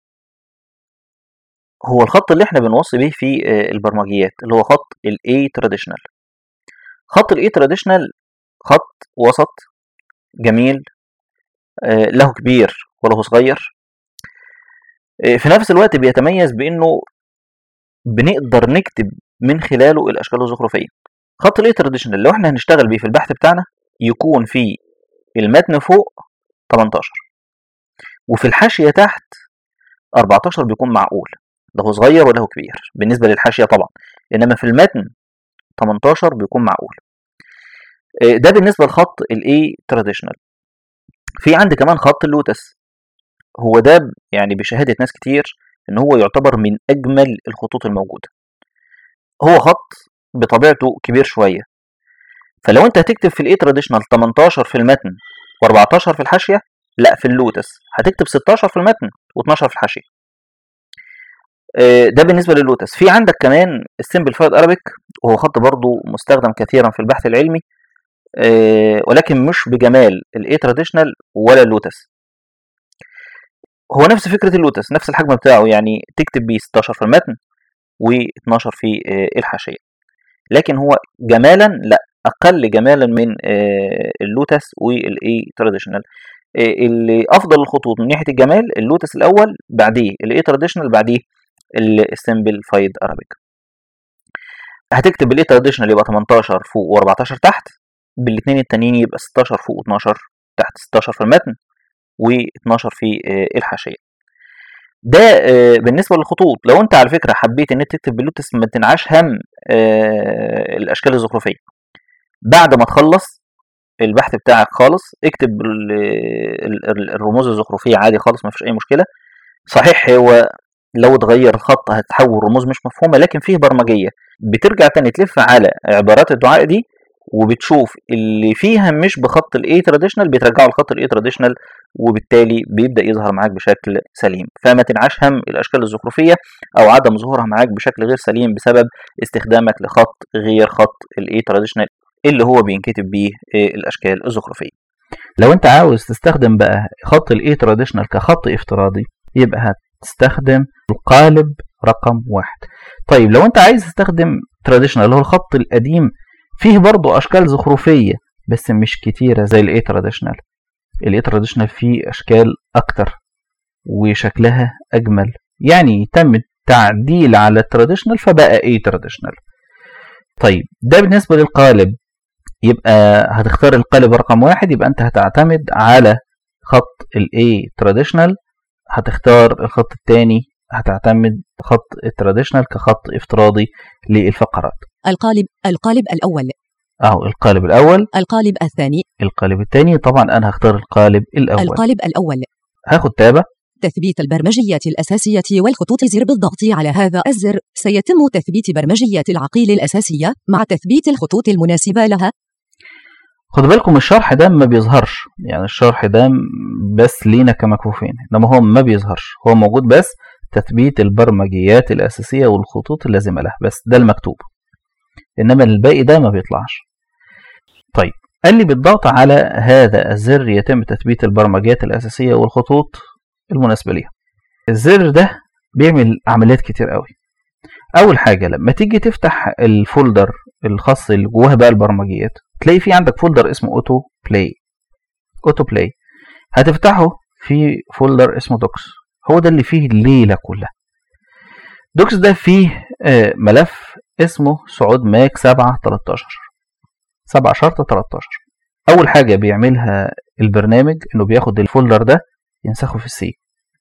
هو الخط اللي احنا بنوصي به في آه، البرمجيات اللي هو خط الاي تراديشنال خط الاي تراديشنال خط وسط جميل آه، له كبير وله صغير آه، في نفس الوقت بيتميز بانه بنقدر نكتب من خلاله الاشكال الزخرفيه خط الاي تراديشنال لو احنا هنشتغل بيه في البحث بتاعنا يكون في المتن فوق 18 وفي الحاشيه تحت 14 بيكون معقول له صغير وله كبير بالنسبه للحاشيه طبعا انما في المتن 18 بيكون معقول آه، ده بالنسبه لخط الاي تراديشنال في عندي كمان خط اللوتس هو ده ب- يعني بشهاده ناس كتير ان هو يعتبر من اجمل الخطوط الموجوده هو خط بطبيعته كبير شويه فلو انت هتكتب في الاي تراديشنال 18 في المتن و14 في الحاشيه لا في اللوتس هتكتب 16 في المتن و12 في الحاشيه آه، ده بالنسبه للوتس في عندك كمان السمبلفايد ارابيك وهو خط برضو مستخدم كثيرا في البحث العلمي آه، ولكن مش بجمال الاي تراديشنال ولا اللوتس هو نفس فكره اللوتس نفس الحجم بتاعه يعني تكتب بيه 16 في المتن و12 في آه، الحاشيه لكن هو جمالا لا اقل جمالا من آه، اللوتس والاي تراديشنال اللي افضل الخطوط من ناحيه الجمال اللوتس الاول بعديه الاي تراديشنال بعديه السمبل فايد ارابيك هتكتب الاي تراديشنال يبقى 18 فوق و14 تحت بالاثنين التانيين يبقى 16 فوق و12 تحت 16 في المتن و12 في آه، الحاشيه ده آه، بالنسبه للخطوط لو انت على فكره حبيت ان انت تكتب باللوتس ما تنعاش هم آه، الاشكال الزخرفيه بعد ما تخلص البحث بتاعك خالص اكتب ال- ال- ال- الرموز الزخرفيه عادي خالص ما فيش اي مشكله صحيح هو لو اتغير الخط هتحول رموز مش مفهومه لكن فيه برمجيه بترجع تاني تلف على عبارات الدعاء دي وبتشوف اللي فيها مش بخط الاي تراديشنال بترجعه لخط الاي تراديشنال وبالتالي بيبدا يظهر معاك بشكل سليم فما تنعاش هم الاشكال الزخرفيه او عدم ظهورها معاك بشكل غير سليم بسبب استخدامك لخط غير خط الاي تراديشنال اللي هو بينكتب بيه آه، الاشكال الزخرفيه لو انت عاوز تستخدم بقى خط الاي تراديشنال كخط افتراضي يبقى هتستخدم القالب رقم واحد طيب لو انت عايز تستخدم تراديشنال اللي هو الخط القديم فيه برضه اشكال زخرفيه بس مش كتيره زي الاي تراديشنال الاي تراديشنال فيه اشكال اكتر وشكلها اجمل يعني تم التعديل على التراديشنال فبقى اي تراديشنال طيب ده بالنسبه للقالب يبقى هتختار القالب رقم واحد يبقى انت هتعتمد على خط الاي تراديشنال هتختار الخط الثاني هتعتمد خط التراديشنال كخط افتراضي للفقرات القالب القالب الأول اهو القالب الاول القالب الثاني القالب الثاني طبعا انا هختار القالب الاول القالب الأول هاخد تابة تثبيت البرمجيات الأساسية والخطوط زر بالضغط على هذا الزر سيتم تثبيت برمجيات العقيل الأساسية مع تثبيت الخطوط المناسبة لها خدوا بالكم الشرح ده ما بيظهرش يعني الشرح ده بس لينا كمكفوفين انما هو ما بيظهرش هو موجود بس تثبيت البرمجيات الأساسية والخطوط اللازمة لها بس ده المكتوب إنما الباقي ده ما بيطلعش طيب قال لي بالضغط على هذا الزر يتم تثبيت البرمجيات الأساسية والخطوط المناسبة ليها الزر ده بيعمل عمليات كتير قوي أول حاجة لما تيجي تفتح الفولدر الخاص اللي جواه بقى البرمجيات تلاقي في عندك فولدر اسمه اوتو بلاي اوتو بلاي هتفتحه في فولدر اسمه دوكس هو ده اللي فيه الليلة كلها دوكس ده فيه آه، ملف اسمه سعود ماك 7 13 7 شرطة 13 أول حاجة بيعملها البرنامج إنه بياخد الفولدر ده ينسخه في السي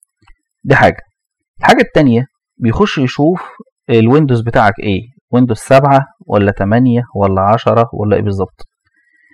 دي حاجة الحاجة التانية بيخش يشوف الويندوز بتاعك ايه ويندوز 7 ولا 8 ولا 10 ولا ايه بالظبط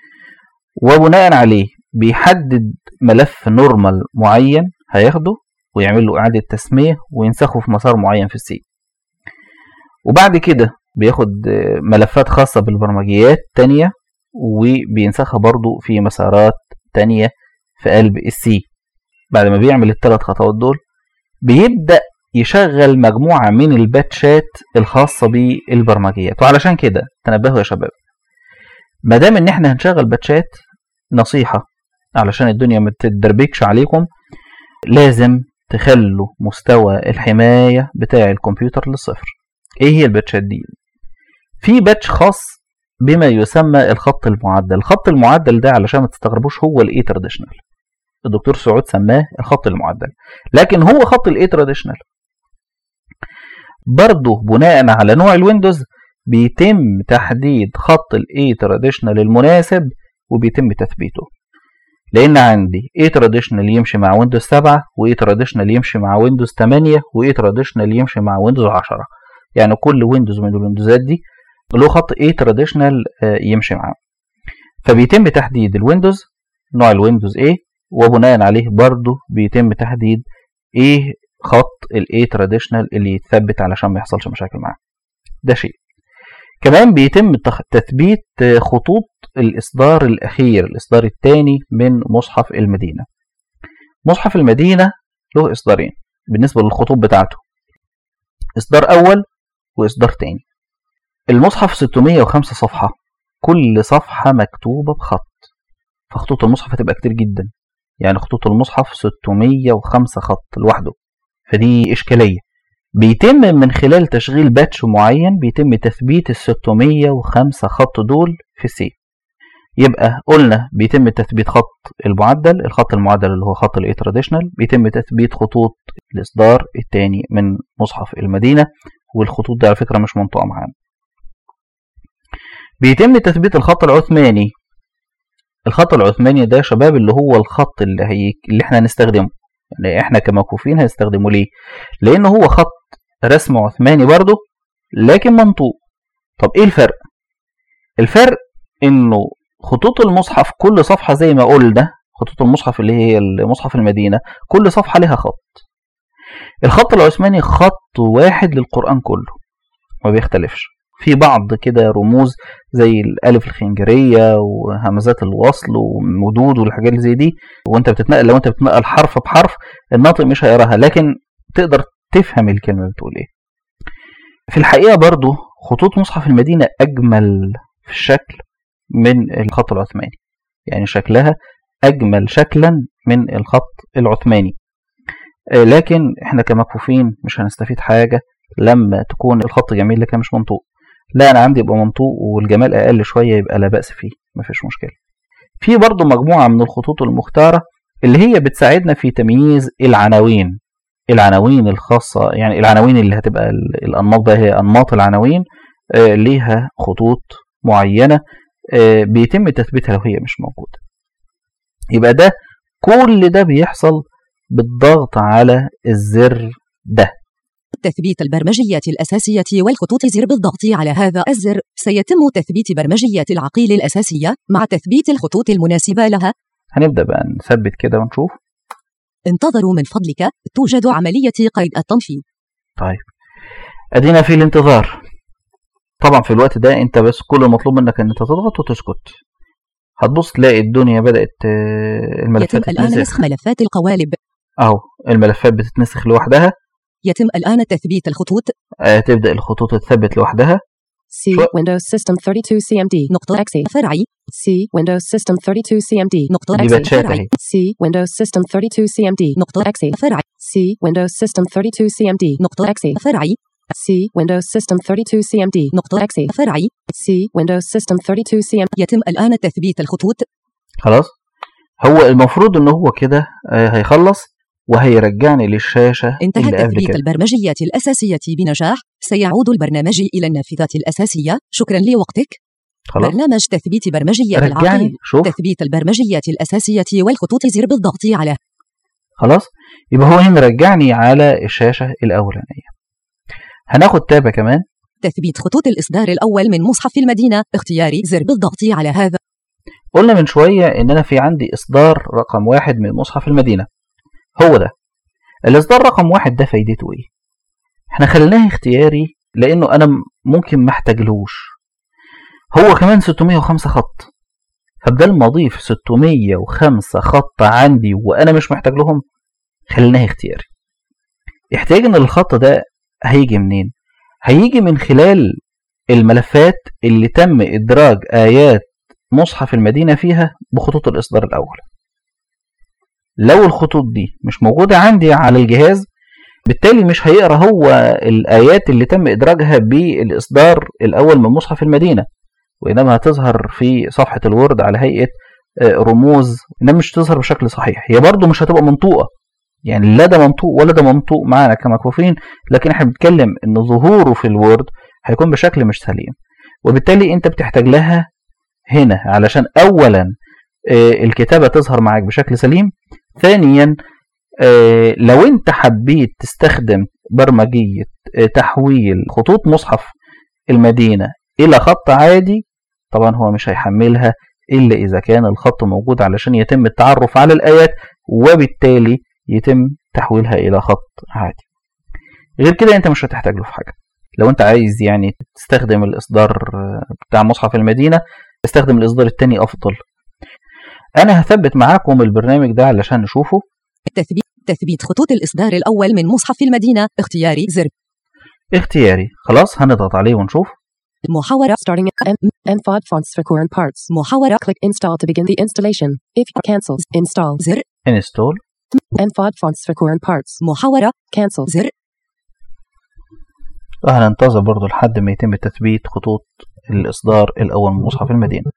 وبناء عليه بيحدد ملف نورمال معين هياخده ويعمل له إعادة تسمية وينسخه في مسار معين في السي وبعد كده بياخد آه، ملفات خاصة بالبرمجيات تانية وبينسخها برضو في مسارات تانية في قلب السي بعد ما بيعمل الثلاث خطوات دول بيبدأ يشغل مجموعة من الباتشات الخاصة بالبرمجيات وعلشان كده تنبهوا يا شباب ما دام ان احنا هنشغل باتشات نصيحة علشان الدنيا ما تتدربكش عليكم لازم تخلوا مستوى الحماية بتاع الكمبيوتر للصفر ايه هي الباتشات دي في باتش خاص بما يسمى الخط المعدل الخط المعدل ده علشان ما تستغربوش هو الاي تراديشنال الدكتور سعود سماه الخط المعدل لكن هو خط الاي تراديشنال برضه بناء على نوع الويندوز بيتم تحديد خط الاي تراديشنال المناسب وبيتم تثبيته لان عندي اي تراديشنال يمشي مع ويندوز 7 واي تراديشنال يمشي مع ويندوز 8 واي تراديشنال يمشي مع ويندوز 10 يعني كل ويندوز من الويندوزات دي له خط اي تراديشنال يمشي معاه فبيتم تحديد الويندوز نوع الويندوز ايه وبناء عليه برضه بيتم تحديد ايه خط الاي تراديشنال اللي يتثبت علشان ما يحصلش مشاكل معاه ده شيء كمان بيتم تخ- تثبيت آه، خطوط الإصدار الأخير الإصدار الثاني من مصحف المدينة مصحف المدينة له إصدارين بالنسبة للخطوط بتاعته إصدار أول وإصدار تاني المصحف 605 صفحة كل صفحة مكتوبة بخط فخطوط المصحف هتبقى كتير جدا يعني خطوط المصحف 605 خط لوحده فدي إشكالية بيتم من خلال تشغيل باتش معين بيتم تثبيت ال 605 خط دول في سي يبقى قلنا بيتم تثبيت خط المعدل الخط المعدل اللي هو خط الاي تراديشنال بيتم تثبيت خطوط الاصدار الثاني من مصحف المدينه والخطوط دي على فكره مش منطقه معانا بيتم تثبيت الخط العثماني الخط العثماني ده يا شباب اللي هو الخط اللي هي اللي احنا هنستخدمه يعني احنا كمكفوفين هنستخدمه ليه لان هو خط رسم عثماني برضه لكن منطوق طب ايه الفرق الفرق انه خطوط المصحف كل صفحة زي ما قلنا خطوط المصحف اللي هي مصحف المدينة كل صفحة لها خط الخط العثماني خط واحد للقرآن كله ما بيختلفش في بعض كده رموز زي الالف الخنجريه وهمزات الوصل ومدود والحاجات اللي زي دي وانت بتتنقل لو انت بتتنقل حرف بحرف الناطق مش هيقراها لكن تقدر تفهم الكلمه بتقول ايه في الحقيقه برضو خطوط مصحف المدينه اجمل في الشكل من الخط العثماني يعني شكلها اجمل شكلا من الخط العثماني لكن احنا كمكفوفين مش هنستفيد حاجه لما تكون الخط جميل لكن مش منطوق لا انا عندي يبقى منطوق والجمال اقل شويه يبقى لا باس فيه مفيش مشكله في برضو مجموعه من الخطوط المختاره اللي هي بتساعدنا في تمييز العناوين العناوين الخاصه يعني العناوين اللي هتبقى الانماط بقى هي انماط العناوين آه ليها خطوط معينه آه بيتم تثبيتها لو هي مش موجوده يبقى ده كل ده بيحصل بالضغط على الزر ده تثبيت البرمجيات الأساسية والخطوط زر بالضغط على هذا الزر سيتم تثبيت برمجيات العقيل الأساسية مع تثبيت الخطوط المناسبة لها هنبدأ بقى نثبت كده ونشوف انتظروا من فضلك توجد عملية قيد التنفيذ طيب ادينا في الانتظار طبعا في الوقت ده انت بس كل المطلوب منك ان انت تضغط وتسكت هتبص تلاقي الدنيا بدأت الملفات يتم الآن نسخ ملفات القوالب اهو الملفات بتتنسخ لوحدها يتم الآن تثبيت الخطوط آه تبدأ الخطوط تثبت لوحدها C Windows System 32 CMD نقطة Exe فرعي C Windows System 32 CMD نقطة دي X باتشات فرعي اهي C Windows System 32 CMD نقطة Exe فرعي C Windows System 32 CMD نقطة Exe فرعي C Windows System 32 CMD نقطة Exe فرعي C Windows System 32 CMD يتم الآن تثبيت الخطوط خلاص هو المفروض ان هو كده آه هيخلص وهيرجعني للشاشة انتهى اللي قبل تثبيت كده البرمجيات الأساسية بنجاح سيعود البرنامج إلى النافذة الأساسية شكرا لوقتك خلاص برنامج تثبيت برمجيات رجعني العقيل شوف تثبيت البرمجيات الأساسية والخطوط زر بالضغط على خلاص يبقى هو هنا رجعني على الشاشة الأولانية هناخد تابة كمان تثبيت خطوط الإصدار الأول من مصحف المدينة اختيار زر بالضغط على هذا قلنا من شوية إن أنا في عندي إصدار رقم واحد من مصحف المدينة هو ده الاصدار رقم واحد ده فايدته ايه احنا خليناه اختياري لانه انا م- ممكن ما احتاجلهوش هو كمان 605 خط فبدل ما اضيف 605 خط عندي وانا مش محتاج لهم خليناه اختياري احتاج ان الخط ده هيجي منين هيجي من خلال الملفات اللي تم ادراج ايات مصحف المدينه فيها بخطوط الاصدار الاول لو الخطوط دي مش موجوده عندي على الجهاز بالتالي مش هيقرا هو الايات اللي تم ادراجها بالاصدار الاول من مصحف المدينه وانما هتظهر في صفحه الوورد على هيئه آه، رموز انما مش تظهر بشكل صحيح هي برضو مش هتبقى منطوقه يعني لا ده منطوق ولا ده منطوق معانا كمكفوفين لكن احنا بنتكلم ان ظهوره في الوورد هيكون بشكل مش سليم وبالتالي انت بتحتاج لها هنا علشان اولا آه، الكتابه تظهر معاك بشكل سليم ثانيا آه، لو انت حبيت تستخدم برمجيه آه، تحويل خطوط مصحف المدينه الى خط عادي طبعا هو مش هيحملها الا اذا كان الخط موجود علشان يتم التعرف على الايات وبالتالي يتم تحويلها الى خط عادي غير كده انت مش هتحتاج له في حاجه لو انت عايز يعني تستخدم الاصدار آه، بتاع مصحف المدينه استخدم الاصدار التاني افضل انا هثبت معاكم البرنامج ده علشان نشوفه تثبيت تثبيت خطوط الإصدار الأول من مصحف المدينة اختياري زر اختياري خلاص هنضغط عليه ونشوف محاورة Starting at M- MFOD fonts for current parts. محاورة Click install to begin the installation. If cancel, install. زر انستول MFOD fonts for current parts. محاورة Cancel. زر وهننتظر برضو لحد ما يتم تثبيت خطوط الإصدار الأول من مصحف المدينة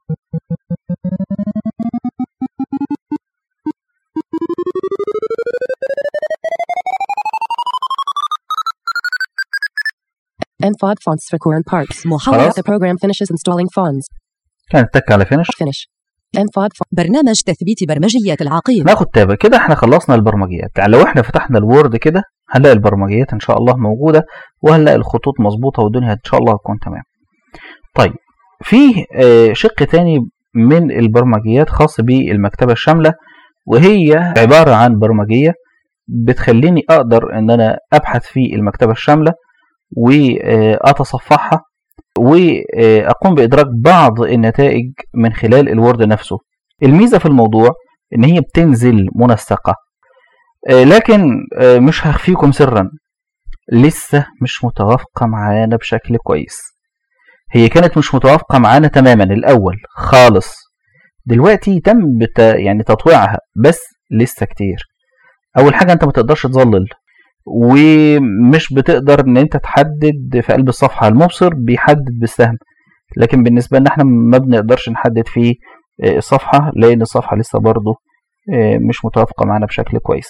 MFOD fonts for current parts. محاورة خلاص The program finishes installing fonts. كانت تك على فينش Finish. MFOD font. برنامج تثبيت برمجيات العقيم ناخد تابة كده احنا خلصنا البرمجيات يعني لو احنا فتحنا الوورد كده هنلاقي البرمجيات ان شاء الله موجودة وهنلاقي الخطوط مظبوطة والدنيا ان شاء الله هتكون تمام طيب في آه، شق تاني من البرمجيات خاص بالمكتبة الشاملة وهي عبارة عن برمجية بتخليني اقدر ان انا ابحث في المكتبة الشاملة واتصفحها واقوم بادراك بعض النتائج من خلال الوورد نفسه الميزه في الموضوع ان هي بتنزل منسقه آه، لكن آه، مش هخفيكم سرا لسه مش متوافقه معانا بشكل كويس هي كانت مش متوافقه معانا تماما الاول خالص دلوقتي تم بت... يعني تطويعها بس لسه كتير اول حاجه انت ما تقدرش تظلل ومش بتقدر ان انت تحدد في قلب الصفحه المبصر بيحدد بالسهم لكن بالنسبه لنا احنا ما بنقدرش نحدد في آه، الصفحه لان الصفحه لسه برضه آه، مش متوافقه معانا بشكل كويس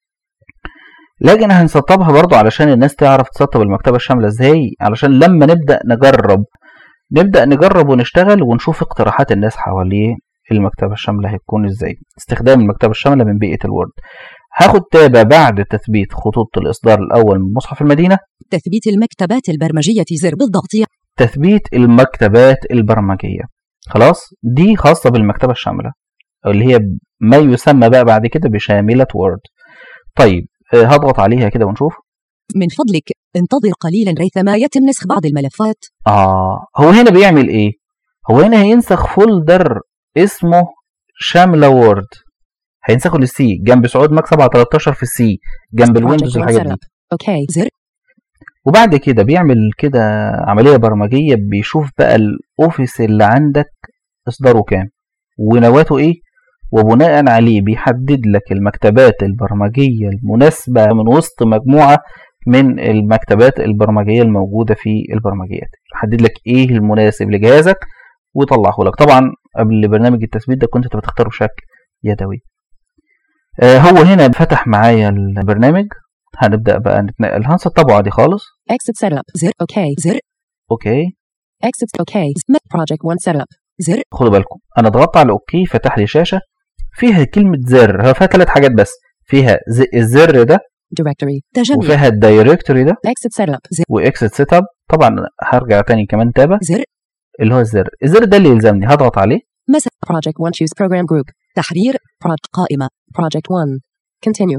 لكن هنسطبها برضه علشان الناس تعرف تسطب المكتبه الشامله ازاي علشان لما نبدا نجرب نبدا نجرب ونشتغل ونشوف اقتراحات الناس حواليه المكتبه الشامله هتكون ازاي استخدام المكتبه الشامله من بيئه الوورد هاخد تابع بعد تثبيت خطوط الاصدار الاول من مصحف المدينه تثبيت المكتبات البرمجية زر بالضغط تثبيت المكتبات البرمجيه خلاص دي خاصه بالمكتبه الشامله أو اللي هي ما يسمى بقى بعد كده بشامله وورد طيب آه، هضغط عليها كده ونشوف من فضلك انتظر قليلا ريثما يتم نسخ بعض الملفات اه هو هنا بيعمل ايه هو هنا هينسخ فولدر اسمه شامله وورد هينسخه للسي جنب سعود ماك 7 13 في السي جنب الويندوز Project one الحاجات دي setup. OK. زر وبعد كده بيعمل كده عملية برمجية بيشوف بقى الأوفيس اللي عندك إصداره كام ونواته إيه وبناء عليه بيحدد لك المكتبات البرمجية المناسبة من وسط مجموعة من المكتبات البرمجية الموجودة في البرمجيات يحدد لك إيه المناسب لجهازك ويطلعه لك طبعا قبل برنامج التثبيت ده كنت انت بتختاره بشكل يدوي آه هو هنا فتح معايا البرنامج هنبدأ بقى نتنقل هنسطبه عادي خالص Exit setup. زر OK. زر اوكي Exit. OK. Project one setup. زر خدوا بالكم انا ضغطت على اوكي فتح لي شاشه فيها كلمه زر هو فيها ثلاث حاجات بس فيها ز- الزر ده Directory. تجميع وفيها الدايركتوري ده Exit setup. واكسيت سيت اب طبعا هرجع تاني كمان تابع زر اللي هو الزر الزر ده اللي يلزمني هضغط عليه Project one choose program group. تحرير Proj. قائمة Project one. Continue. زر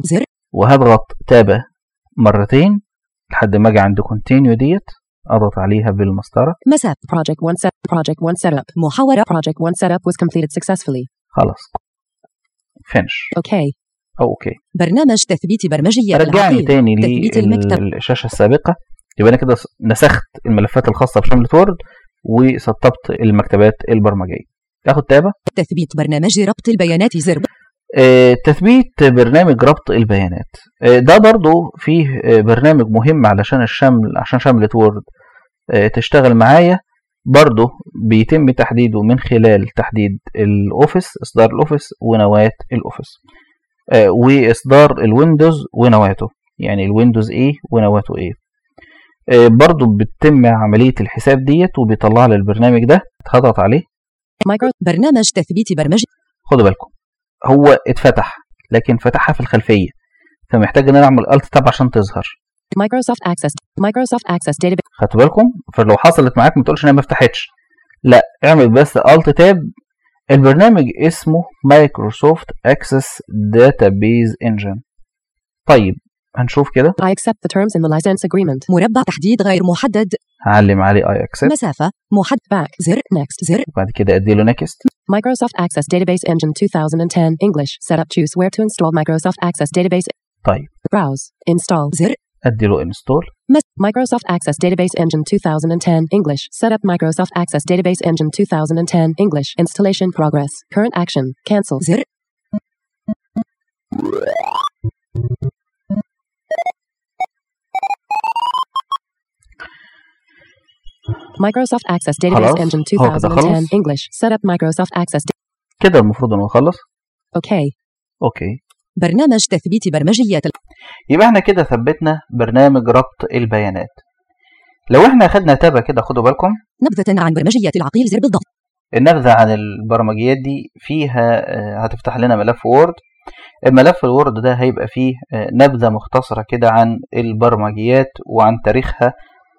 وهضغط تابة مرتين لحد ما اجي عند كونتينيو ديت اضغط عليها بالمسطرة مساب Project 1 set. Project 1 setup. محاورة Project 1 setup was completed successfully. خلاص فينش OK. او اوكي برنامج تثبيت برمجية رجعني العقيل تاني تثبيت المكتب للشاشة السابقة يبقى انا كده نسخت الملفات الخاصة بشملة وورد وسطبت المكتبات البرمجية اخد تابة تثبيت برنامج ربط البيانات زر آه، تثبيت برنامج ربط البيانات آه، ده برضو فيه آه، برنامج مهم علشان الشمل عشان شملة وورد آه، تشتغل معايا برضو بيتم تحديده من خلال تحديد الاوفيس اصدار الاوفيس ونواة الاوفيس آه، واصدار الويندوز ونواته يعني الويندوز A ونواته A آه، برضو بتتم عملية الحساب ديت وبيطلع لي البرنامج ده هضغط عليه Micro. برنامج تثبيت برمجية خدوا بالكم هو اتفتح لكن فتحها في الخلفيه فمحتاج ان انا اعمل الت تاب عشان تظهر Microsoft Access. Microsoft Access Database. خدتوا بالكم فلو حصلت معاك ما تقولش انها ما فتحتش لا اعمل بس الت تاب البرنامج اسمه مايكروسوفت اكسس داتابيز انجن طيب هنشوف كده I accept the terms in the license agreement. مربع تحديد غير محدد هعلم عليه اي اكسبت مسافة محدد Back. زر Next. زر وبعد كده اديله نكست Microsoft Access Database Engine 2010 English. Setup. Choose where to install Microsoft Access Database. طيب Browse. Install. زر اديله انستول Microsoft Access Database Engine 2010 English. Setup Microsoft Access Database Engine 2010 English. Installation progress. Current action. Cancel. زر Microsoft Access Database خلاص. Engine هو كده 2010 خلص. English. Setup Microsoft Access. Da- كده المفروض انه يخلص OK. اوكي برنامج تثبيت برمجية يبقى احنا كده ثبتنا برنامج ربط البيانات لو احنا اخدنا تابة كده خدوا بالكم نبذة عن برمجية العقيل زر بالضغط النبذة عن البرمجيات دي فيها آه، هتفتح لنا ملف وورد الملف الوورد ده هيبقى فيه آه، نبذة مختصرة كده عن البرمجيات وعن تاريخها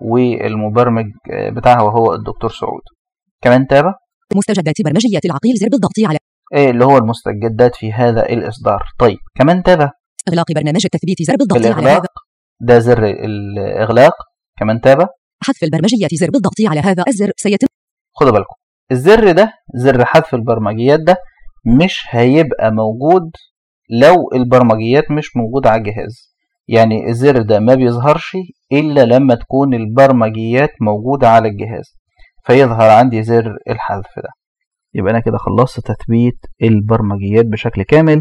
والمبرمج آه، بتاعها وهو الدكتور سعود كمان تابة مستجدات برمجية العقيل زر بالضغط على آه، اللي هو المستجدات في هذا الإصدار طيب كمان تابة إغلاق برنامج التثبيت زر بالضغط على الإغلاق هذا ده زر الإغلاق كمان تابة حذف البرمجية زر بالضغط على هذا الزر سيتم خدوا بالكم الزر ده زر حذف البرمجيات ده مش هيبقى موجود لو البرمجيات مش موجودة على الجهاز يعني الزر ده ما بيظهرش إلا لما تكون البرمجيات موجودة على الجهاز فيظهر عندي زر الحذف ده يبقى أنا كده خلصت تثبيت البرمجيات بشكل كامل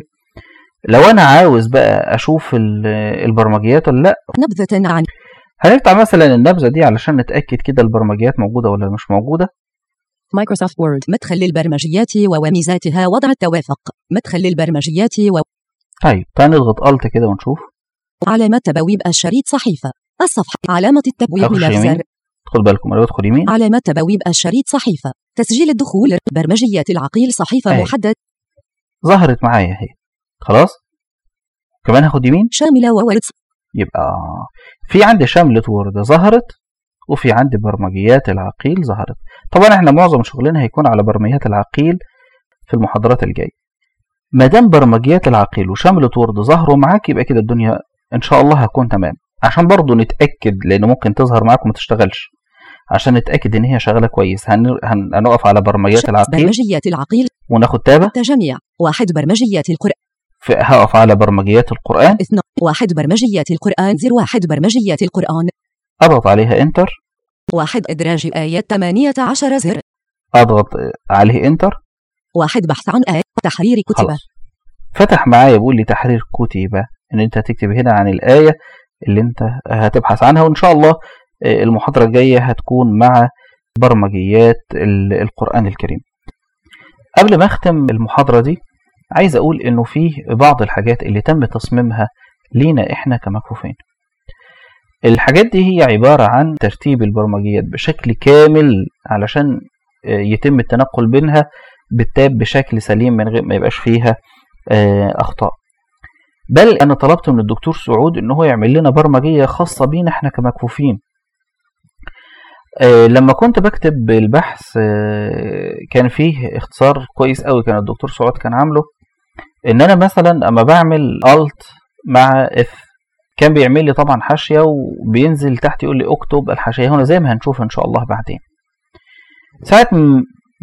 لو أنا عاوز بقى أشوف ال- البرمجيات ولا لأ نبذة عن هنفتح مثلا النبذة دي علشان نتأكد كده البرمجيات موجودة ولا مش موجودة Microsoft Word. مدخل البرمجيات وميزاتها وضع التوافق مدخل البرمجيات طيب تعال نضغط ألت كده ونشوف وعلامة تبويب الشريط صحيفة الصفحة علامة التبويب أخش ملف يمين زر خد بالكم أنا بدخل يمين علامة تبويب الشريط صحيفة تسجيل الدخول برمجية العقيل صحيفة أي. محدد ظهرت معايا اهي خلاص كمان هاخد يمين شاملة وورد يبقى في عندي شملة وورد ظهرت وفي عندي برمجيات العقيل ظهرت طبعا احنا معظم شغلنا هيكون على برمجيات العقيل في المحاضرات الجاية ما دام برمجيات العقيل وشملة وورد ظهروا معاك يبقى كده الدنيا ان شاء الله هتكون تمام عشان برضو نتأكد لان ممكن تظهر معاك وما تشتغلش عشان نتأكد ان هي شغالة كويس هن... هن... هنقف على برمجيات العقيل برمجية العقيل وناخد تابة تجميع واحد برمجية القرآن في... هقف على برمجيات القرآن اثنان واحد برمجية القرآن زر واحد برمجية القرآن اضغط عليها انتر واحد إدراج آيات 18 زر اضغط عليه انتر واحد بحث عن آية تحرير كتبة خلاص فتح معايا بيقول لي تحرير كتيبة ان انت هتكتب هنا عن الآية اللي انت هتبحث عنها وان شاء الله آه، المحاضرة الجاية هتكون مع برمجيات ال- القرآن الكريم قبل ما اختم المحاضرة دي عايز اقول انه فيه بعض الحاجات اللي تم تصميمها لينا احنا كمكفوفين الحاجات دي هي عبارة عن ترتيب البرمجيات بشكل كامل علشان آه، يتم التنقل بينها بالتاب بشكل سليم من غير ما يبقاش فيها آه، اخطاء بل انا طلبت من الدكتور سعود ان هو يعمل لنا برمجيه خاصه بينا احنا كمكفوفين آه، لما كنت بكتب البحث آه، كان فيه اختصار كويس قوي كان الدكتور سعود كان عامله ان انا مثلا اما بعمل الت مع اف كان بيعمل لي طبعا حاشيه وبينزل تحت يقول لي اكتب الحاشيه هنا زي ما هنشوف ان شاء الله بعدين ساعة م-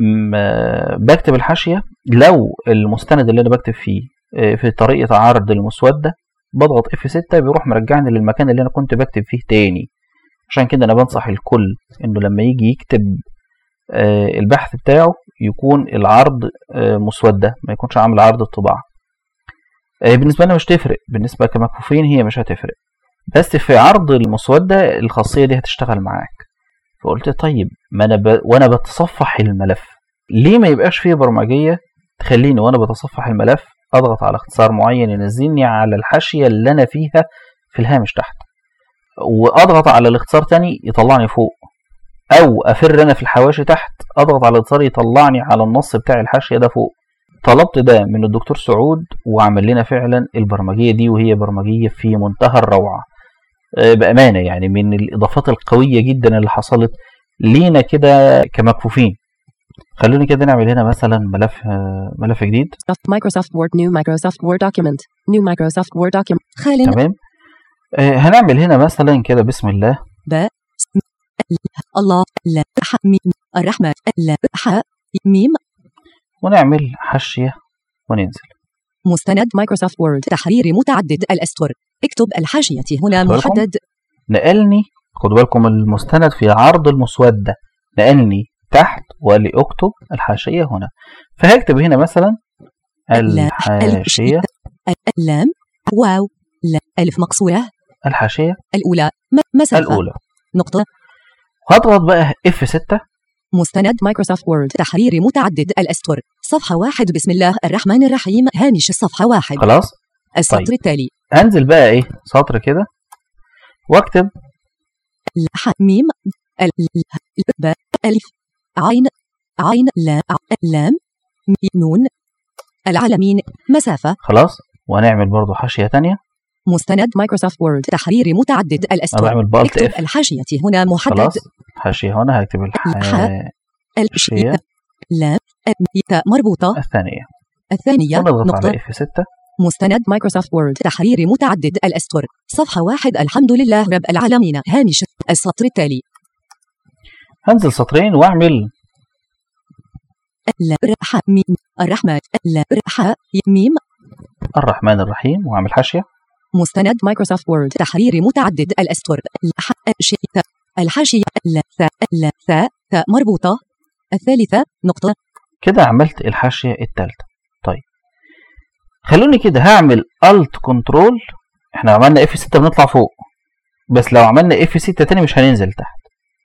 م- بكتب الحاشية لو المستند اللي أنا بكتب فيه آه، في طريقة عرض المسودة بضغط F6 بيروح مرجعني للمكان اللي أنا كنت بكتب فيه تاني عشان كده أنا بنصح الكل إنه لما يجي يكتب آه، البحث بتاعه يكون العرض آه، مسودة ما يكونش عامل عرض الطباعة آه، بالنسبة لنا مش تفرق بالنسبة كمكفوفين هي مش هتفرق بس في عرض المسودة الخاصية دي هتشتغل معاك فقلت طيب ما انا ب... وانا بتصفح الملف ليه ما يبقاش فيه برمجيه تخليني وانا بتصفح الملف اضغط على اختصار معين ينزلني على الحاشيه اللي انا فيها في الهامش تحت واضغط على الاختصار تاني يطلعني فوق او افر انا في الحواشي تحت اضغط على الاختصار يطلعني على النص بتاع الحاشيه ده فوق طلبت ده من الدكتور سعود وعمل لنا فعلا البرمجيه دي وهي برمجيه في منتهى الروعه آه، بامانه يعني من الاضافات القويه جدا اللي حصلت لينا كده كمكفوفين خلوني كده نعمل هنا مثلا ملف آه، ملف جديد Microsoft Word. New Microsoft Word document. New Microsoft Word document. خال تمام آه، هنعمل هنا مثلا كده بسم الله باء س- ال- الله لا ح ميم الرحمن لا ح ميم ونعمل حاشيه وننزل مستند Microsoft Word. تحرير متعدد الأسطر اكتب الحاشية هنا بالكم. محدد نقلني خدوا بالكم المستند في عرض المسوده نقلني تحت وقال لي اكتب الحاشيه هنا فهكتب هنا مثلا لا الحاشيه اللام واو لا ألف مقصورة الحاشيه الأولى م- مسافة الاولى نقطة هضغط بقى F6 مستند Microsoft Word. تحرير متعدد الأسطر صفحة واحد بسم الله الرحمن الرحيم هامش الصفحة واحد خلاص السطر طيب. التالي هنزل بقى ايه سطر كده واكتب ل- ح ميم ال ل- ل- ب ألف عين عين لا ع- لام م- نون العالمين مسافة خلاص وهنعمل برضو حاشيه تانية Mustند Microsoft Word. تحرير متعدد انا الأسطر بعمل بالت اكتب اف الحاشية هنا محدد خلاص حاشيه هنا هكتب الحاشيه الحاشية لام أم- تاء مربوطة الثانيه الثانية ونضغط نقطة على F6 مستند Microsoft Word. تحرير متعدد الأسطر صفحة واحد الحمد لله رب العالمين هامش السطر التالي هنزل سطرين واعمل لا ر ح ميم الرحمن لا ر ح ميم الرحمن الرحيم واعمل حاشيه مستند Microsoft Word. تحرير متعدد الأسطر ل- ح ش ت الحاشية لا ثاء لا ثاء تاء مربوطة الثالثة نقطة كده عملت الحاشيه الثالثه طيب خلوني كده هعمل الت كنترول احنا عملنا F6 بنطلع فوق بس لو عملنا F6 تاني مش هننزل تحت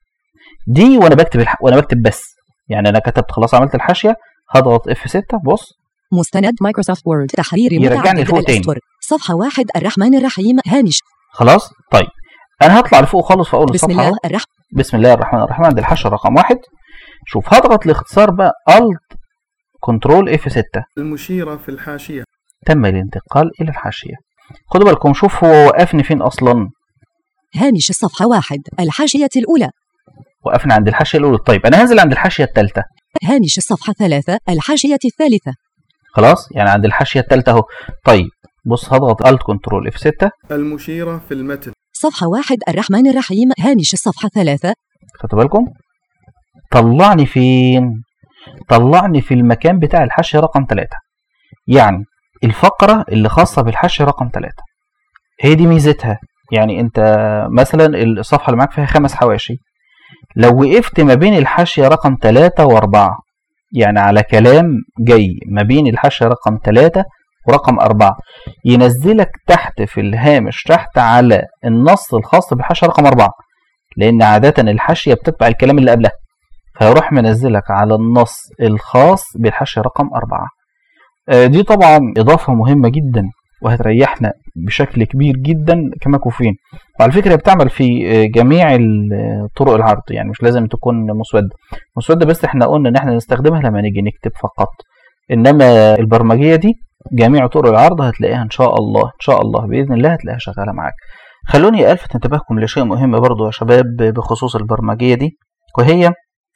دي وانا بكتب الح... وانا بكتب بس يعني انا كتبت خلاص عملت الحاشيه هضغط F6 بص مستند Microsoft Word. تحرير يرجعني متعدد لفوق تاني. الأسطر صفحة واحد الرحمن الرحيم هامش خلاص طيب انا هطلع لفوق خالص في اول بسم الصفحه الله اهو الرحمن بسم الله الرحمن الرحيم عند الحاشيه رقم واحد شوف هضغط الاختصار بقى الت كنترول اف 6 المشيرة في الحاشية تم الانتقال الى الحاشيه خدوا بالكم شوف هو وقفني فين اصلا هامش الصفحة واحد الحاشية الأولى وقفنا عند الحاشيه الاولى طيب انا هنزل عند الحاشيه الثالثه هامش الصفحة ثلاثة الحاشية الثالثة خلاص يعني عند الحاشيه الثالثه اهو طيب بص هضغط الت كنترول اف 6 المشيرة في المتن صفحة واحد الرحمن الرحيم هامش الصفحة ثلاثة خدوا بالكم طلعني فين طلعني في المكان بتاع الحاشيه رقم 3 يعني الفقره اللي خاصه بالحاشيه رقم 3 هي دي ميزتها يعني انت مثلا الصفحه اللي معاك فيها خمس حواشي لو وقفت ما بين الحاشيه رقم 3 و4 يعني على كلام جاي ما بين الحاشيه رقم 3 ورقم 4 ينزلك تحت في الهامش تحت على النص الخاص بالحاشيه رقم 4 لان عاده الحاشيه بتتبع الكلام اللي قبلها فيروح منزلك على النص الخاص بالحاشيه رقم 4 آه، دي طبعا اضافه مهمه جدا وهتريحنا بشكل كبير جدا كمكفوفين وعلى فكره بتعمل في آه، جميع ال- آه، طرق العرض يعني مش لازم تكون مسوده مسوده بس احنا قلنا ان احنا نستخدمها لما نيجي نكتب فقط انما البرمجيه دي جميع طرق العرض هتلاقيها ان شاء الله ان شاء الله باذن الله هتلاقيها شغاله معاك خلوني الفت انتباهكم لشيء مهم برضو يا شباب بخصوص البرمجيه دي وهي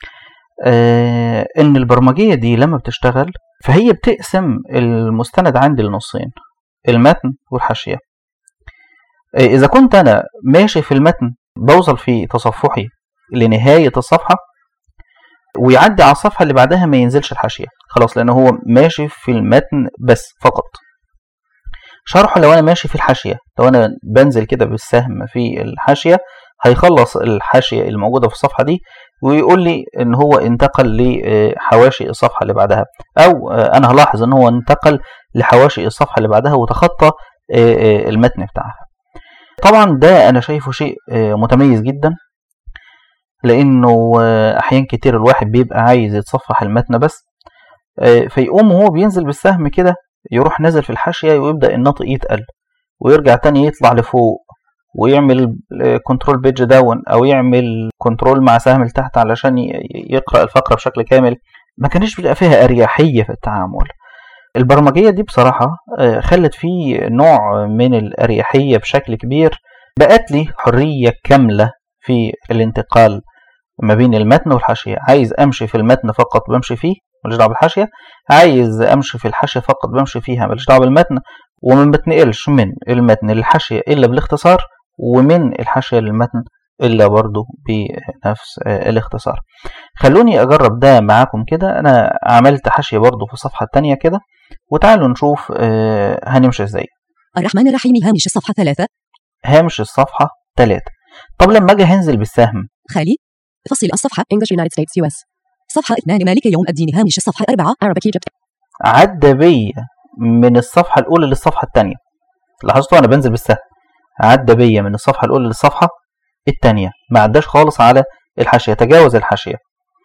آه ان البرمجيه دي لما بتشتغل فهي بتقسم المستند عندي لنصين المتن والحاشيه آه، إذا كنت أنا ماشي في المتن بوصل في تصفحي لنهاية الصفحة ويعدي على الصفحة اللي بعدها ما ينزلش الحاشية خلاص لأن هو ماشي في المتن بس فقط شرحه لو أنا ماشي في الحاشية لو أنا بنزل كده بالسهم في الحاشية هيخلص الحاشية الموجودة في الصفحة دي ويقول لي إن هو انتقل لحواشي الصفحة اللي بعدها أو آه، أنا هلاحظ إن هو انتقل لحواشي الصفحة اللي بعدها وتخطى آه، آه، المتن بتاعها طبعا ده أنا شايفه شيء آه، متميز جدا لأنه آه، أحيان كتير الواحد بيبقى عايز يتصفح المتن بس آه، فيقوم وهو بينزل بالسهم كده يروح نازل في الحاشية ويبدأ النطق يتقل ويرجع تاني يطلع لفوق ويعمل كنترول بيج داون او يعمل كنترول مع سهم لتحت علشان ي- يقرا الفقره بشكل كامل ما كانش بيبقى فيها اريحيه في التعامل البرمجيه دي بصراحه آه، خلت فيه نوع من الاريحيه بشكل كبير بقت لي حريه كامله في الانتقال ما بين المتن والحاشيه عايز امشي في المتن فقط بمشي فيه ماليش دعوه بالحاشيه عايز امشي في الحاشيه فقط بمشي فيها ماليش دعوه بالمتن وما بتنقلش من المتن للحاشيه الا بالاختصار ومن الحاشيه للمتن الا برضه بنفس آه، الاختصار خلوني اجرب ده معاكم كده انا عملت حاشيه برضه في الصفحه التانية كده وتعالوا نشوف آه، هنمشي ازاي الرحمن الرحيم هامش الصفحة ثلاثة هامش الصفحه 3 طب لما اجي هنزل بالسهم خالي فصل الصفحة English United States US. صفحة اثنان مالك يوم الدين هامش الصفحة أربعة Arabic Egypt. عدى بيا من الصفحه الاولى للصفحه الثانيه لاحظتوا انا بنزل بالسهم عدى بيا من الصفحه الاولى للصفحه الثانيه ما عداش خالص على الحاشيه تجاوز الحاشيه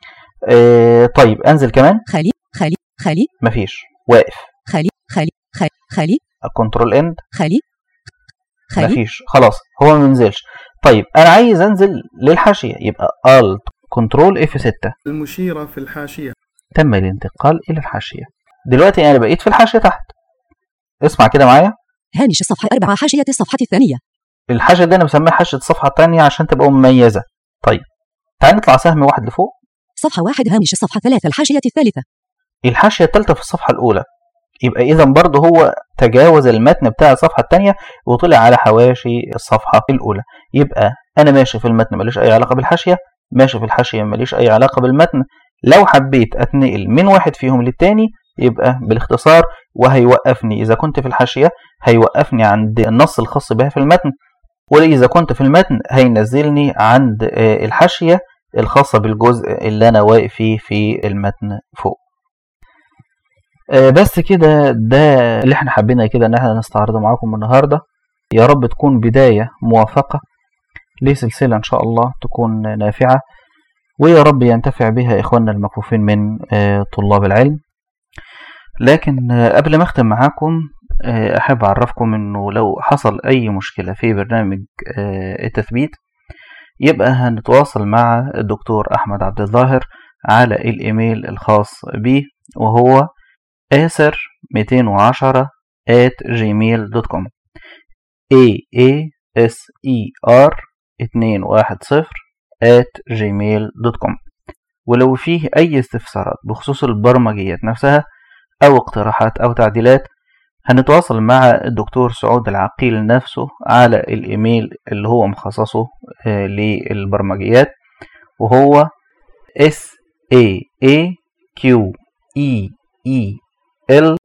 آه طيب انزل كمان خالي خالي خالي مفيش واقف خالي خالي خالي خالي كنترول اند خالي خالي مفيش خلاص هو ما منزلش طيب انا عايز انزل للحاشيه يبقى الت كنترول اف 6 المشيرة في الحاشية تم الانتقال الى الحاشيه دلوقتي انا بقيت في الحاشيه تحت اسمع كده معايا هامش الصفحة أربعة حاشية الصفحة الثانية الحاشيه دي انا بسميها حاشيه الصفحه الثانيه عشان تبقى مميزه طيب تعال نطلع سهم واحد لفوق صفحة واحد هامش الصفحة ثلاثة الحاشية الثالثة الحاشيه الثالثه في الصفحه الاولى يبقى اذا برضه هو تجاوز المتن بتاع الصفحه الثانيه وطلع على حواشي الصفحه الاولى يبقى انا ماشي في المتن ماليش اي علاقه بالحاشيه ماشي في الحاشيه ماليش اي علاقه بالمتن لو حبيت اتنقل من واحد فيهم للتاني يبقى بالاختصار وهيوقفني اذا كنت في الحاشيه هيوقفني عند النص الخاص بها في المتن واذا كنت في المتن هينزلني عند آه، الحاشيه الخاصه بالجزء اللي انا واقف فيه في المتن فوق آه، بس كده ده اللي احنا حبينا كده ان احنا نستعرضه معاكم النهارده يا رب تكون بداية موافقة لسلسلة ان شاء الله تكون نافعة ويا رب ينتفع بها اخواننا المكفوفين من آه، طلاب العلم لكن آه، قبل ما اختم معاكم آه، احب اعرفكم انه لو حصل اي مشكلة في برنامج آه، التثبيت يبقى هنتواصل مع الدكتور احمد عبد الظاهر على الايميل الخاص به وهو آسر 210 at gmail.com a a s e r 210 at gmail.com ولو فيه أي استفسارات بخصوص البرمجيات نفسها أو اقتراحات أو تعديلات هنتواصل مع الدكتور سعود العقيل نفسه على الإيميل اللي هو مخصصه آه، للبرمجيات وهو s a a q e e ال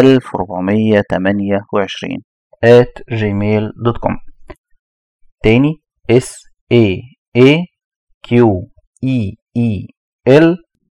1428 at gmail.com تاني s a a q e e l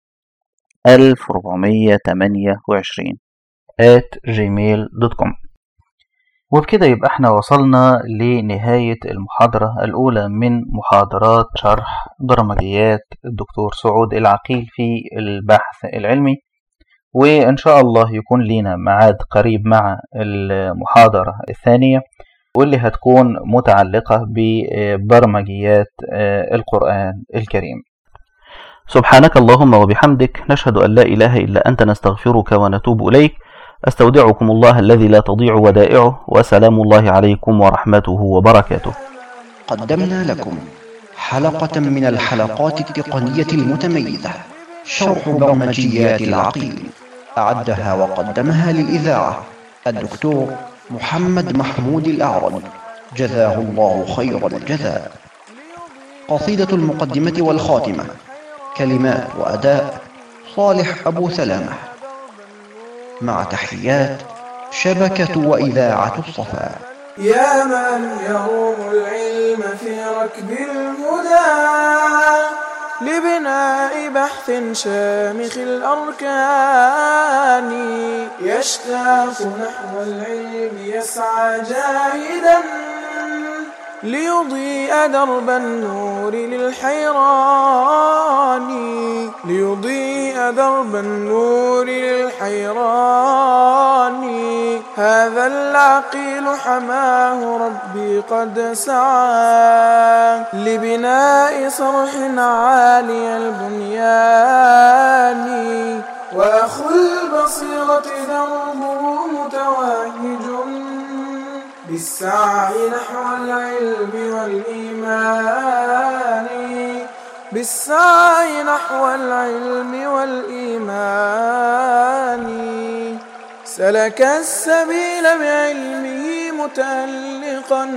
1428 at gmail.com وبكده يبقى احنا وصلنا لنهاية المحاضرة الأولى من محاضرات شرح برمجيات الدكتور سعود العقيل في البحث العلمي وإن شاء الله يكون لينا ميعاد قريب مع المحاضرة الثانية واللي هتكون متعلقة ببرمجيات القرآن الكريم سبحانك اللهم وبحمدك نشهد أن لا إله إلا أنت نستغفرك ونتوب إليك أستودعكم الله الذي لا تضيع ودائعه وسلام الله عليكم ورحمته وبركاته قدمنا لكم حلقة من الحلقات التقنية المتميزة شرح برمجيات العقيل أعدها وقدمها للإذاعة الدكتور محمد محمود الأعرج جزاه الله خير الجزاء قصيدة المقدمة والخاتمة كلمات وأداء صالح أبو سلامة مع تحيات شبكة وإذاعة الصفا يا من يروم العلم في ركب الهدى لبناء بحث شامخ الأركان يشتاق نحو العلم يسعى جاهدا ليضيء درب النور للحيران ليضيء درب النور للحيران هذا العقيل حماه ربي قد سعى لبناء صرح عالي البنيان وأخو البصيرة دربه متوهج بالسعي نحو العلم والإيمان بالسعي نحو العلم والإيمان سلك السبيل بعلمه متألقا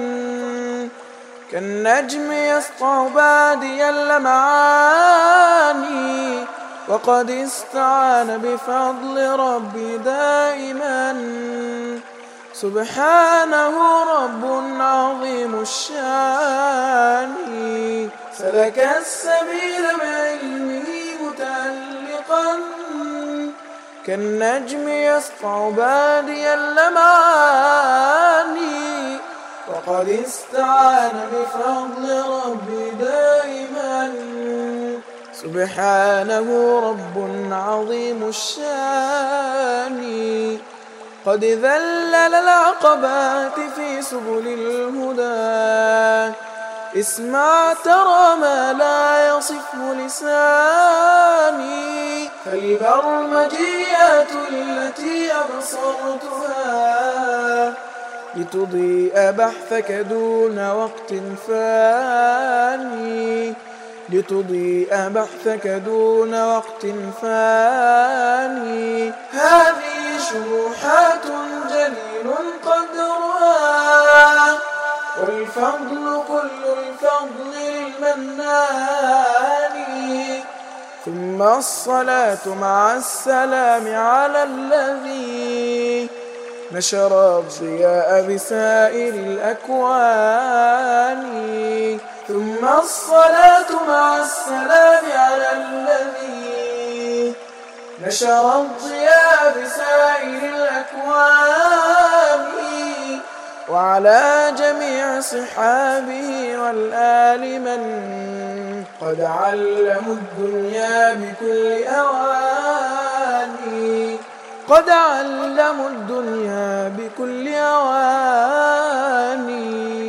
كالنجم يسطع بادي اللمعان وقد استعان بفضل ربي دائما سبحانه رب عظيم الشان سلك السبيل بعلمه متألقا كالنجم يسطع بادي اللمعان وقد استعان بفضل ربي دائما سبحانه رب عظيم الشان قد ذلل العقبات في سبل الهدى اسمع ترى ما لا يصفه لساني فالبرمجيات التي أبصرتها لتضيء بحثك دون وقت فاني لتضيء بحثك دون وقت فاني هذه شروحات جليل قدرها والفضل كل الفضل للمنان ثم الصلاة مع السلام على الذي نشر الضياء بسائر الأكوان ثم الصلاة مع السلام على الذي نشر الضياء بسائر الأكوان وعلى جميع صحابه والآل من قد علموا الدنيا بكل أواني قد علموا الدنيا بكل أواني